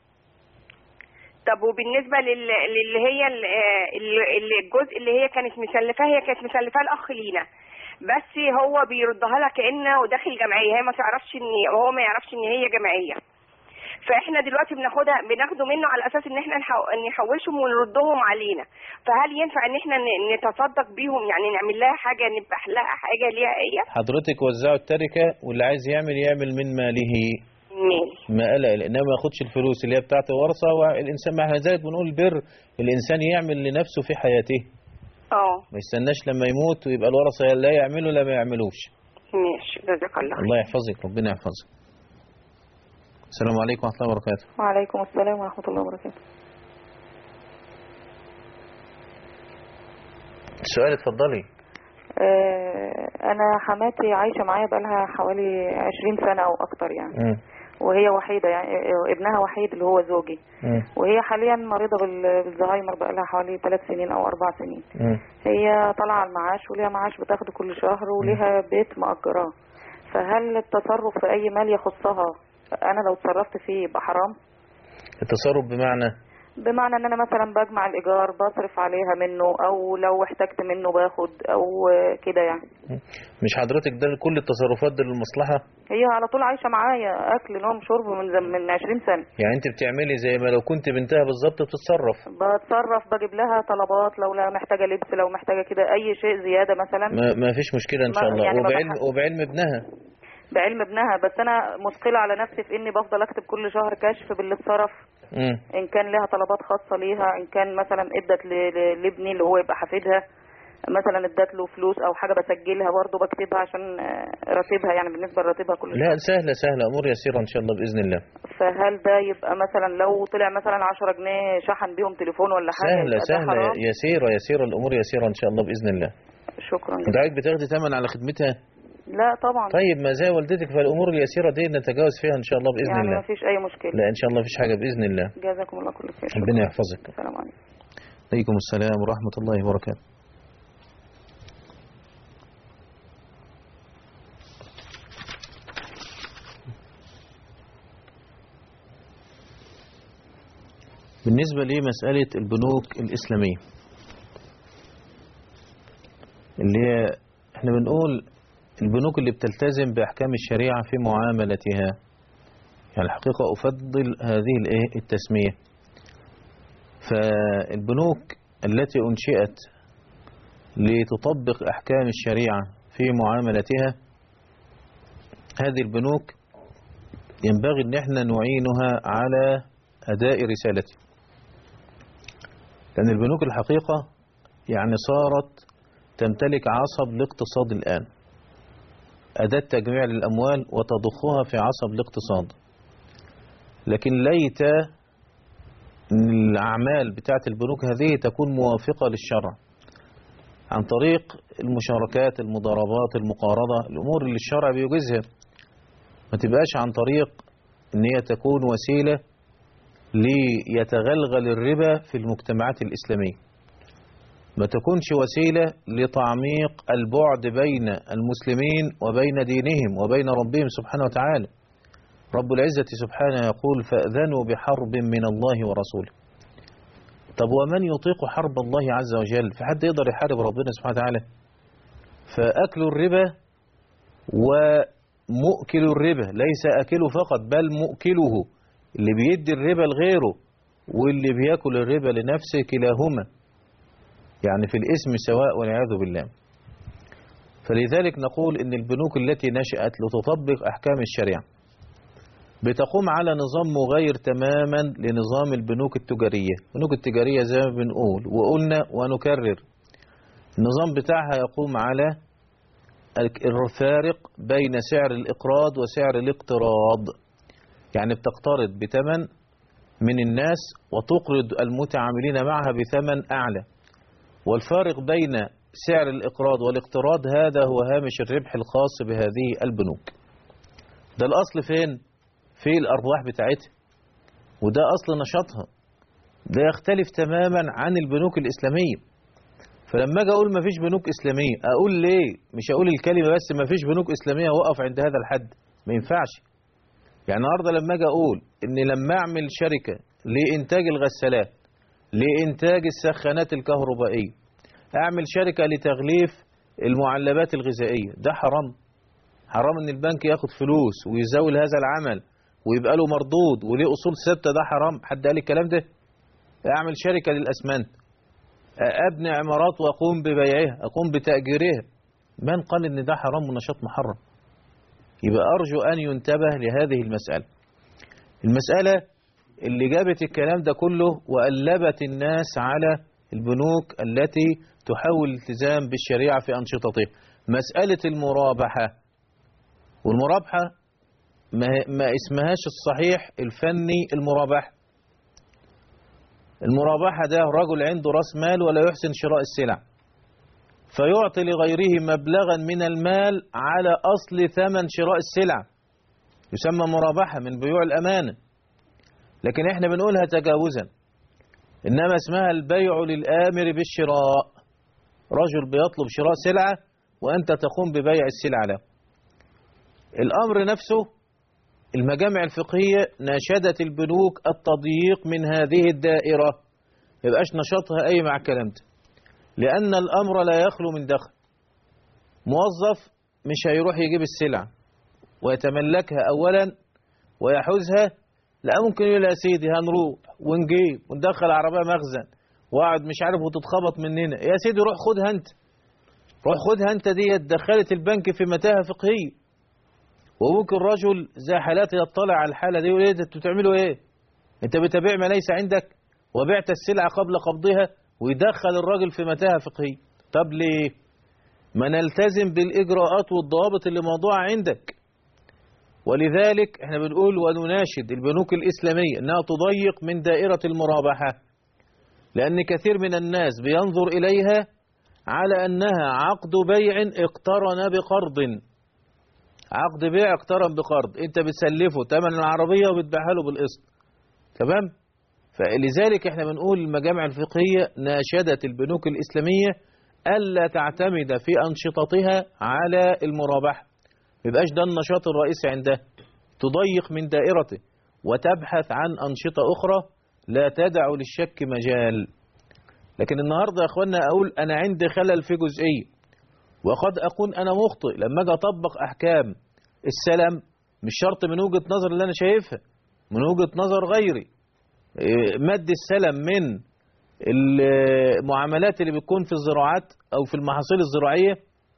طب وبالنسبه لل... للي هي ال- آه، ال- ال- الجزء اللي هي كانت مسلفاه هي كانت مسلفاه الاخ لينا بس هو بيردها لها كانه داخل جمعيه هي ما تعرفش ان هو ما يعرفش ان هي جمعيه فاحنا دلوقتي بناخدها بناخده منه على اساس ان احنا نحو... نحوشهم ونردهم علينا فهل ينفع ان احنا ن- نتصدق بيهم يعني نعمل لها حاجه نذبح لها حاجه ليها هي حضرتك وزعوا التركة واللي عايز يعمل يعمل من ماله مال ما قلق لانما ما ياخدش الفلوس اللي هي بتاعت الورثة والإنسان ما احنا ذلك بنقول البر الإنسان يعمل لنفسه في حياته اه ما يستناش لما يموت ويبقى الورثة لا يعملوا لا ما يعملوش ماشي جزاك الله الله يحفظك ربنا يحفظك السلام عليكم ورحمة الله وبركاته وعليكم السلام ورحمة الله وبركاته السؤال اتفضلي آه، أنا حماتي عايشة معايا بقالها حوالي عشرين سنة أو أكتر يعني مم. وهي وحيدة يعني آه، ابنها وحيد اللي هو زوجي مم. وهي حاليا مريضة بال- بالزهايمر بقالها حوالي ثلاث سنين أو أربع سنين مم. هي طالعة على المعاش وليها معاش بتاخده كل شهر وليها بيت مأجراه فهل التصرف في أي مال يخصها أنا لو اتصرفت فيه يبقى حرام؟ التصرف بمعنى بمعنى ان انا مثلا بجمع الايجار بصرف عليها منه او لو احتجت منه باخد او كده يعني مش حضرتك ده كل التصرفات دي للمصلحة هي على طول عايشه معايا اكل نوم شرب من زم من 20 سنه يعني انت بتعملي زي ما لو كنت بنتها بالظبط بتتصرف بتصرف بجيب لها طلبات لو لا محتاجه لبس لو محتاجه كده اي شيء زياده مثلا ما, ما فيش مشكلة ان ما- شاء الله يعني ما وبعلم, بح- وبعلم ابنها بعلم ابنها بس انا مثقله على نفسي في اني بفضل اكتب كل شهر كشف باللي اتصرف مم. ان كان لها طلبات خاصه ليها ان كان مثلا ادت ل- ل- لابني اللي هو يبقى حفيدها مثلا ادت له فلوس او حاجه بسجلها برضه بكتبها عشان آه، راتبها يعني بالنسبه لراتبها كل لا سهلة سهلة امور يسيرة ان شاء الله باذن الله فهل ده يبقى مثلا لو طلع مثلا 10 جنيه شحن بيهم تليفون ولا حاجه سهلة يبقى ده سهلة حرام؟ يسيرة يسيرة الامور يسيرة ان شاء الله باذن الله شكرا انت عايز بتاخدي ثمن على خدمتها لا طبعا طيب ما زي والدتك فالامور اليسيرة دي نتجاوز فيها ان شاء الله باذن يعني الله ما فيش اي مشكله لا ان شاء الله مفيش حاجة باذن الله جزاكم الله كل خير ربنا يحفظك السلام عليكم عليكم السلام ورحمة الله وبركاته بالنسبة لمسألة البنوك الإسلامية اللي هي احنا بنقول البنوك اللي بتلتزم بأحكام الشريعة في معاملتها يعني الحقيقة أفضل هذه الإيه التسمية فالبنوك التي أنشئت لتطبق أحكام الشريعة في معاملتها هذه البنوك ينبغي أن احنا نعينها على أداء رسالته لأن البنوك الحقيقة يعني صارت تمتلك عصب الاقتصاد الآن أداة تجميع للأموال وتضخها في عصب الاقتصاد لكن ليت أن الأعمال بتاعت البنوك هذه تكون موافقة للشرع عن طريق المشاركات المضاربات المقارضة الأمور اللي الشرع بيجيزها ما تبقاش عن طريق أن هي تكون وسيلة ليتغلغل الربا في المجتمعات الإسلامية ما تكونش وسيلة لتعميق البعد بين المسلمين وبين دينهم وبين ربهم سبحانه وتعالى رب العزة سبحانه يقول فأذنوا بحرب من الله ورسوله طب ومن يطيق حرب الله عز وجل في حد يقدر يحارب ربنا سبحانه وتعالى فأكل الربا ومؤكل الربا ليس أكله فقط بل مؤكله اللي بيدي الربا لغيره واللي بياكل الربا لنفسه كلاهما يعني في الاسم سواء والعياذ بالله فلذلك نقول ان البنوك التي نشأت لتطبق احكام الشريعة بتقوم على نظام مغاير تماما لنظام البنوك التجارية البنوك التجارية زي ما بنقول وقلنا ونكرر النظام بتاعها يقوم على الفارق بين سعر الإقراض وسعر الاقتراض يعني بتقترض بثمن من الناس وتقرض المتعاملين معها بثمن أعلى والفارق بين سعر الإقراض والاقتراض هذا هو هامش الربح الخاص بهذه البنوك ده الأصل فين؟ في الأرباح بتاعتها وده أصل نشاطها ده يختلف تماما عن البنوك الإسلامية فلما أجي أقول ما فيش بنوك إسلامية أقول ليه؟ مش أقول الكلمة بس ما فيش بنوك إسلامية وقف عند هذا الحد ما ينفعش يعني النهارده لما أجي أقول إن لما أعمل شركة لإنتاج الغسالات لإنتاج السخانات الكهربائية أعمل شركة لتغليف المعلبات الغذائية ده حرام حرام إن البنك ياخد فلوس ويزاول هذا العمل ويبقى له مردود وليه أصول ثابتة ده حرام حد قال الكلام ده أعمل شركة للأسمنت أبني عمارات وأقوم ببيعها أقوم بتأجيرها من قال إن ده حرام ونشاط محرم يبقى أرجو أن ينتبه لهذه المسألة المسألة اللي جابت الكلام ده كله وقلبت الناس على البنوك التي تحاول الالتزام بالشريعة في أنشطتها مسألة المرابحة والمرابحة ما, ما اسمهاش الصحيح الفني المرابحة المرابحة ده رجل عنده راس مال ولا يحسن شراء السلع فيعطي لغيره مبلغا من المال على أصل ثمن شراء السلع يسمى مرابحة من بيوع الأمانة لكن احنا بنقولها تجاوزا إنما اسمها البيع للآمر بالشراء رجل بيطلب شراء سلعة وأنت تقوم ببيع السلعة له الأمر نفسه المجامع الفقهية ناشدت البنوك التضييق من هذه الدائرة يبقاش نشاطها أي مع الكلام ده لأن الأمر لا يخلو من دخل موظف مش هيروح يجيب السلع ويتملكها أولا ويحوزها لا ممكن يقول يا سيدي هنروح ونجيب وندخل عربية مخزن واقعد مش عارف وتتخبط مننا يا سيدي روح خدها انت روح خدها انت دي دخلت البنك في متاهة فقهية وممكن رجل زي حالاتي يطلع على الحالة دي يقول ايه ده انتوا بتعملوا ايه انت بتبيع ما ليس عندك وبعت السلعة قبل قبضها ويدخل الراجل في متاهة فقهية طب ليه ما نلتزم بالإجراءات والضوابط اللي موضوعة عندك ولذلك احنا بنقول ونناشد البنوك الإسلامية انها تضيق من دائرة المرابحة لأن كثير من الناس بينظر إليها على أنها عقد بيع اقترن بقرض عقد بيع اقترن بقرض انت بتسلفه ثمن العربية وبتبيعها له بالقسط تمام فلذلك احنا بنقول المجامع الفقهية ناشدت البنوك الإسلامية ألا تعتمد في أنشطتها على المرابحة يبقاش ده النشاط الرئيسي عندها تضيق من دائرته وتبحث عن أنشطة أخرى لا تدع للشك مجال لكن النهاردة يا أخوانا أقول أنا عندي خلل في جزئية وقد أكون أنا مخطئ لما أجي أطبق أحكام السلام مش شرط من وجهة نظر اللي أنا شايفها من وجهة نظر غيري مد السلم من المعاملات اللي بتكون في الزراعات أو في المحاصيل الزراعية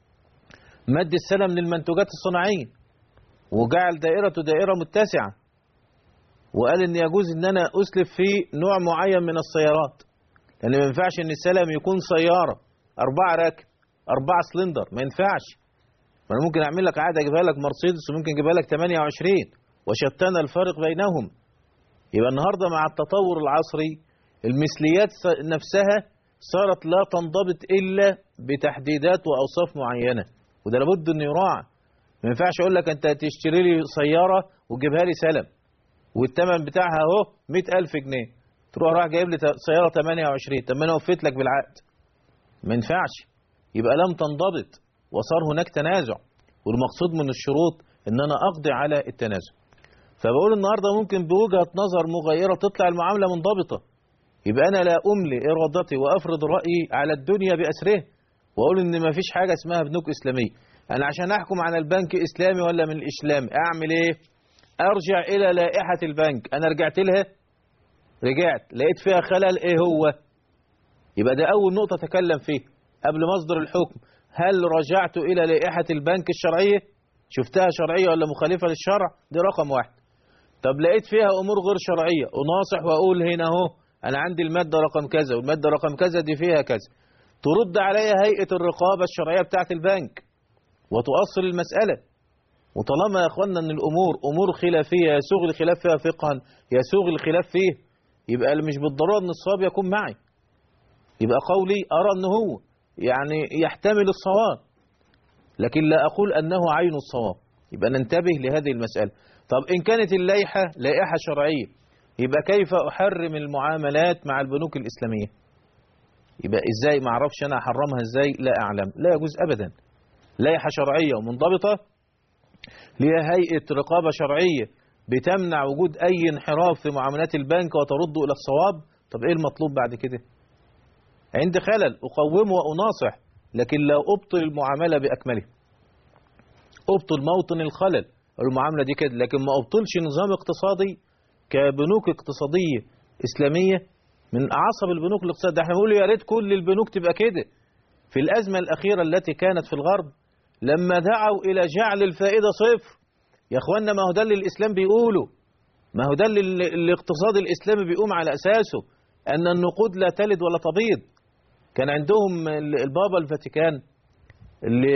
مد السلم للمنتوجات الصناعية وجعل دائرته دائرة متسعة وقال ان يجوز ان انا اسلف في نوع معين من السيارات لان ما ينفعش ان السلم يكون سيارة اربعة راكب اربعة سلندر ما ينفعش فانا ممكن اعمل لك عادة اجيبها لك مرسيدس وممكن اجيبها لك 28 وشتان الفرق بينهم يبقى النهاردة مع التطور العصري المثليات نفسها صارت لا تنضبط الا بتحديدات واوصاف معينة وده لابد انه يراعى ما ينفعش اقول لك انت تشتري لي سيارة وتجيبها لي سلم والثمن بتاعها اهو 100000 جنيه تروح راح جايب لي سيارة 28 طب ما انا وفيت لك بالعقد ما ينفعش يبقى لم تنضبط وصار هناك تنازع والمقصود من الشروط ان انا اقضي على التنازع فبقول النهارده ممكن بوجهة نظر مغايرة تطلع المعاملة منضبطة يبقى انا لا املي ارادتي وافرض رايي على الدنيا باسره واقول ان ما فيش حاجة اسمها بنوك اسلامية انا عشان احكم على البنك اسلامي ولا من الاسلام اعمل ايه ارجع الى لائحة البنك انا رجعت لها رجعت لقيت فيها خلل ايه هو يبقى ده اول نقطة اتكلم فيه قبل مصدر الحكم هل رجعت الى لائحة البنك الشرعية شفتها شرعية ولا مخالفة للشرع دي رقم واحد طب لقيت فيها امور غير شرعية اناصح واقول هنا اهو انا عندي المادة رقم كذا والمادة رقم كذا دي فيها كذا ترد عليا هيئة الرقابة الشرعية بتاعت البنك وتؤصل المسألة وطالما يا اخوانا ان الامور امور خلافيه يسوغ الخلاف فيها فقها يسوغ الخلاف فيه يبقى مش بالضروره ان الصواب يكون معي يبقى قولي ارى ان هو يعني يحتمل الصواب لكن لا اقول انه عين الصواب يبقى ننتبه لهذه المساله طب ان كانت اللائحه لائحه شرعيه يبقى كيف احرم المعاملات مع البنوك الاسلاميه يبقى ازاي ما اعرفش انا احرمها ازاي لا اعلم لا يجوز ابدا لائحه شرعيه ومنضبطه ليها هيئة رقابة شرعية بتمنع وجود أي انحراف في معاملات البنك وترده إلى الصواب طب إيه المطلوب بعد كده عند خلل أقوم وأناصح لكن لا أبطل المعاملة بأكمله أبطل موطن الخلل المعاملة دي كده لكن ما أبطلش نظام اقتصادي كبنوك اقتصادية إسلامية من أعصب البنوك الاقتصادية ده احنا بنقول يا ريت كل البنوك تبقى كده في الأزمة الأخيرة التي كانت في الغرب لما دعوا إلى جعل الفائدة صفر يا أخوانا ما هو ده اللي الإسلام بيقوله ما هو ده اللي الاقتصاد الإسلامي بيقوم على أساسه أن النقود لا تلد ولا تبيض كان عندهم البابا الفاتيكان اللي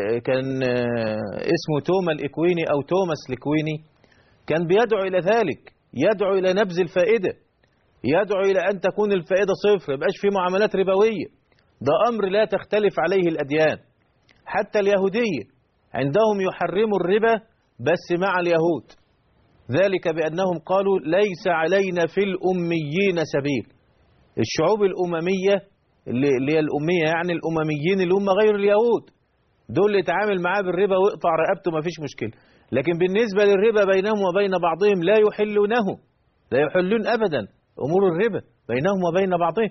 كان اسمه توما الإكويني أو توماس الإكويني كان بيدعو إلى ذلك يدعو إلى نبذ الفائدة يدعو إلى أن تكون الفائدة صفر يبقاش في معاملات ربوية ده أمر لا تختلف عليه الأديان حتى اليهودية عندهم يحرموا الربا بس مع اليهود ذلك بأنهم قالوا ليس علينا في الأميين سبيل الشعوب الأممية اللي هي الأمية يعني الأمميين اللي هم غير اليهود دول اللي يتعامل معاه بالربا ويقطع رقبته ما فيش مشكلة لكن بالنسبة للربا بينهم وبين بعضهم لا يحلونه لا يحلون أبدا أمور الربا بينهم وبين بعضهم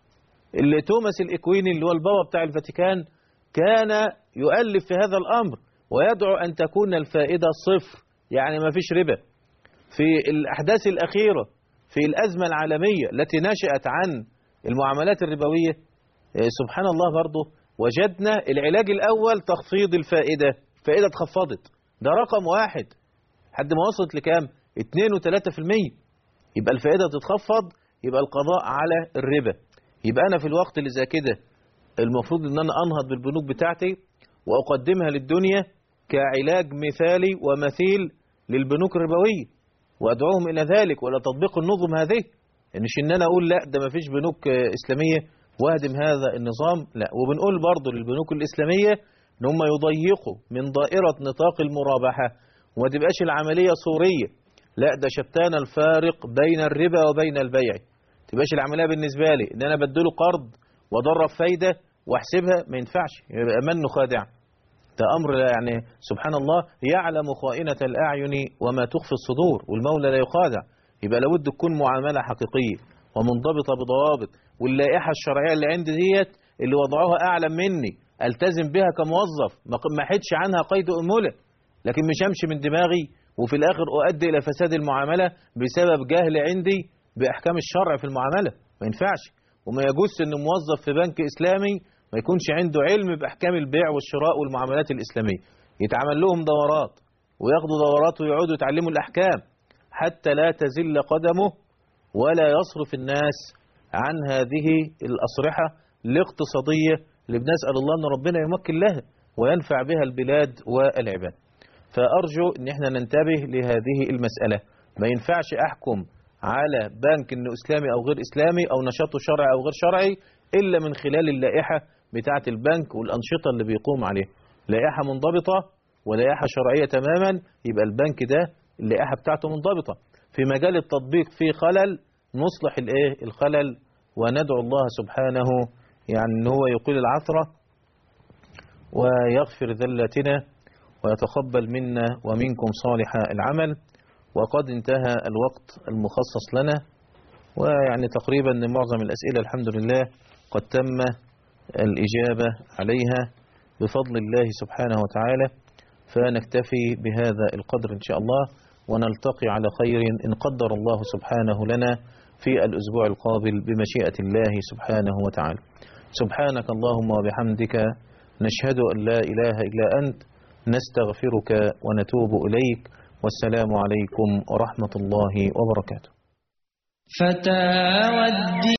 اللي توماس الإكويني اللي هو البابا بتاع الفاتيكان كان يؤلف في هذا الأمر ويدعو أن تكون الفائدة صفر يعني ما فيش ربا في الأحداث الأخيرة في الأزمة العالمية التي نشأت عن المعاملات الربوية سبحان الله برضه وجدنا العلاج الأول تخفيض الفائدة الفائدة اتخفضت ده رقم واحد حد ما وصلت لكام 2 و3% يبقى الفائدة تتخفض يبقى القضاء على الربا يبقى أنا في الوقت اللي زي كده المفروض ان انا انهض بالبنوك بتاعتي واقدمها للدنيا كعلاج مثالي ومثيل للبنوك الربوية وادعوهم الى ذلك ولا تطبيق النظم هذه مش ان انا اقول لا ده ما فيش بنوك اسلامية واهدم هذا النظام لا وبنقول برضه للبنوك الاسلامية ان هم يضيقوا من دائرة نطاق المرابحة وما تبقاش العملية صورية لا ده شتان الفارق بين الربا وبين البيع تبقاش العملية بالنسبة لي ان انا بديله قرض وضرب فايدة واحسبها ما ينفعش يبقى من خادع ده أمر يعني سبحان الله يعلم خائنة الأعين وما تخفي الصدور والمولى لا يخادع يبقى لابد تكون معاملة حقيقية ومنضبطة بضوابط واللائحة الشرعية اللي عندي ديت اللي وضعوها أعلم مني ألتزم بها كموظف ما حدش عنها قيد أمولة لكن مش أمشي من دماغي وفي الآخر أؤدي إلى فساد المعاملة بسبب جهل عندي بأحكام الشرع في المعاملة ما ينفعش وما يجوز ان موظف في بنك اسلامي ما يكونش عنده علم باحكام البيع والشراء والمعاملات الاسلاميه يتعمل لهم دورات وياخدوا دورات ويقعدوا يتعلموا الاحكام حتى لا تزل قدمه ولا يصرف الناس عن هذه الاصرحه الاقتصاديه اللي بنسال الله ان ربنا يمكن لها وينفع بها البلاد والعباد فارجو ان احنا ننتبه لهذه المساله ما ينفعش احكم على بنك انه اسلامي او غير اسلامي او نشاطه شرعي او غير شرعي الا من خلال اللائحه بتاعه البنك والانشطه اللي بيقوم عليها لائحه منضبطه ولائحه شرعيه تماما يبقى البنك ده اللائحه بتاعته منضبطه في مجال التطبيق في خلل نصلح الايه الخلل وندعو الله سبحانه يعني ان هو يقيل العثره ويغفر ذلتنا ويتقبل منا ومنكم صالح العمل وقد انتهى الوقت المخصص لنا ويعني تقريبا معظم الأسئلة الحمد لله قد تم الإجابة عليها بفضل الله سبحانه وتعالى فنكتفي بهذا القدر إن شاء الله ونلتقي على خير إن قدر الله سبحانه لنا في الأسبوع القابل بمشيئة الله سبحانه وتعالى سبحانك اللهم وبحمدك نشهد أن لا إله إلا أنت نستغفرك ونتوب إليك والسلام عليكم ورحمة الله وبركاته فتاوى الدين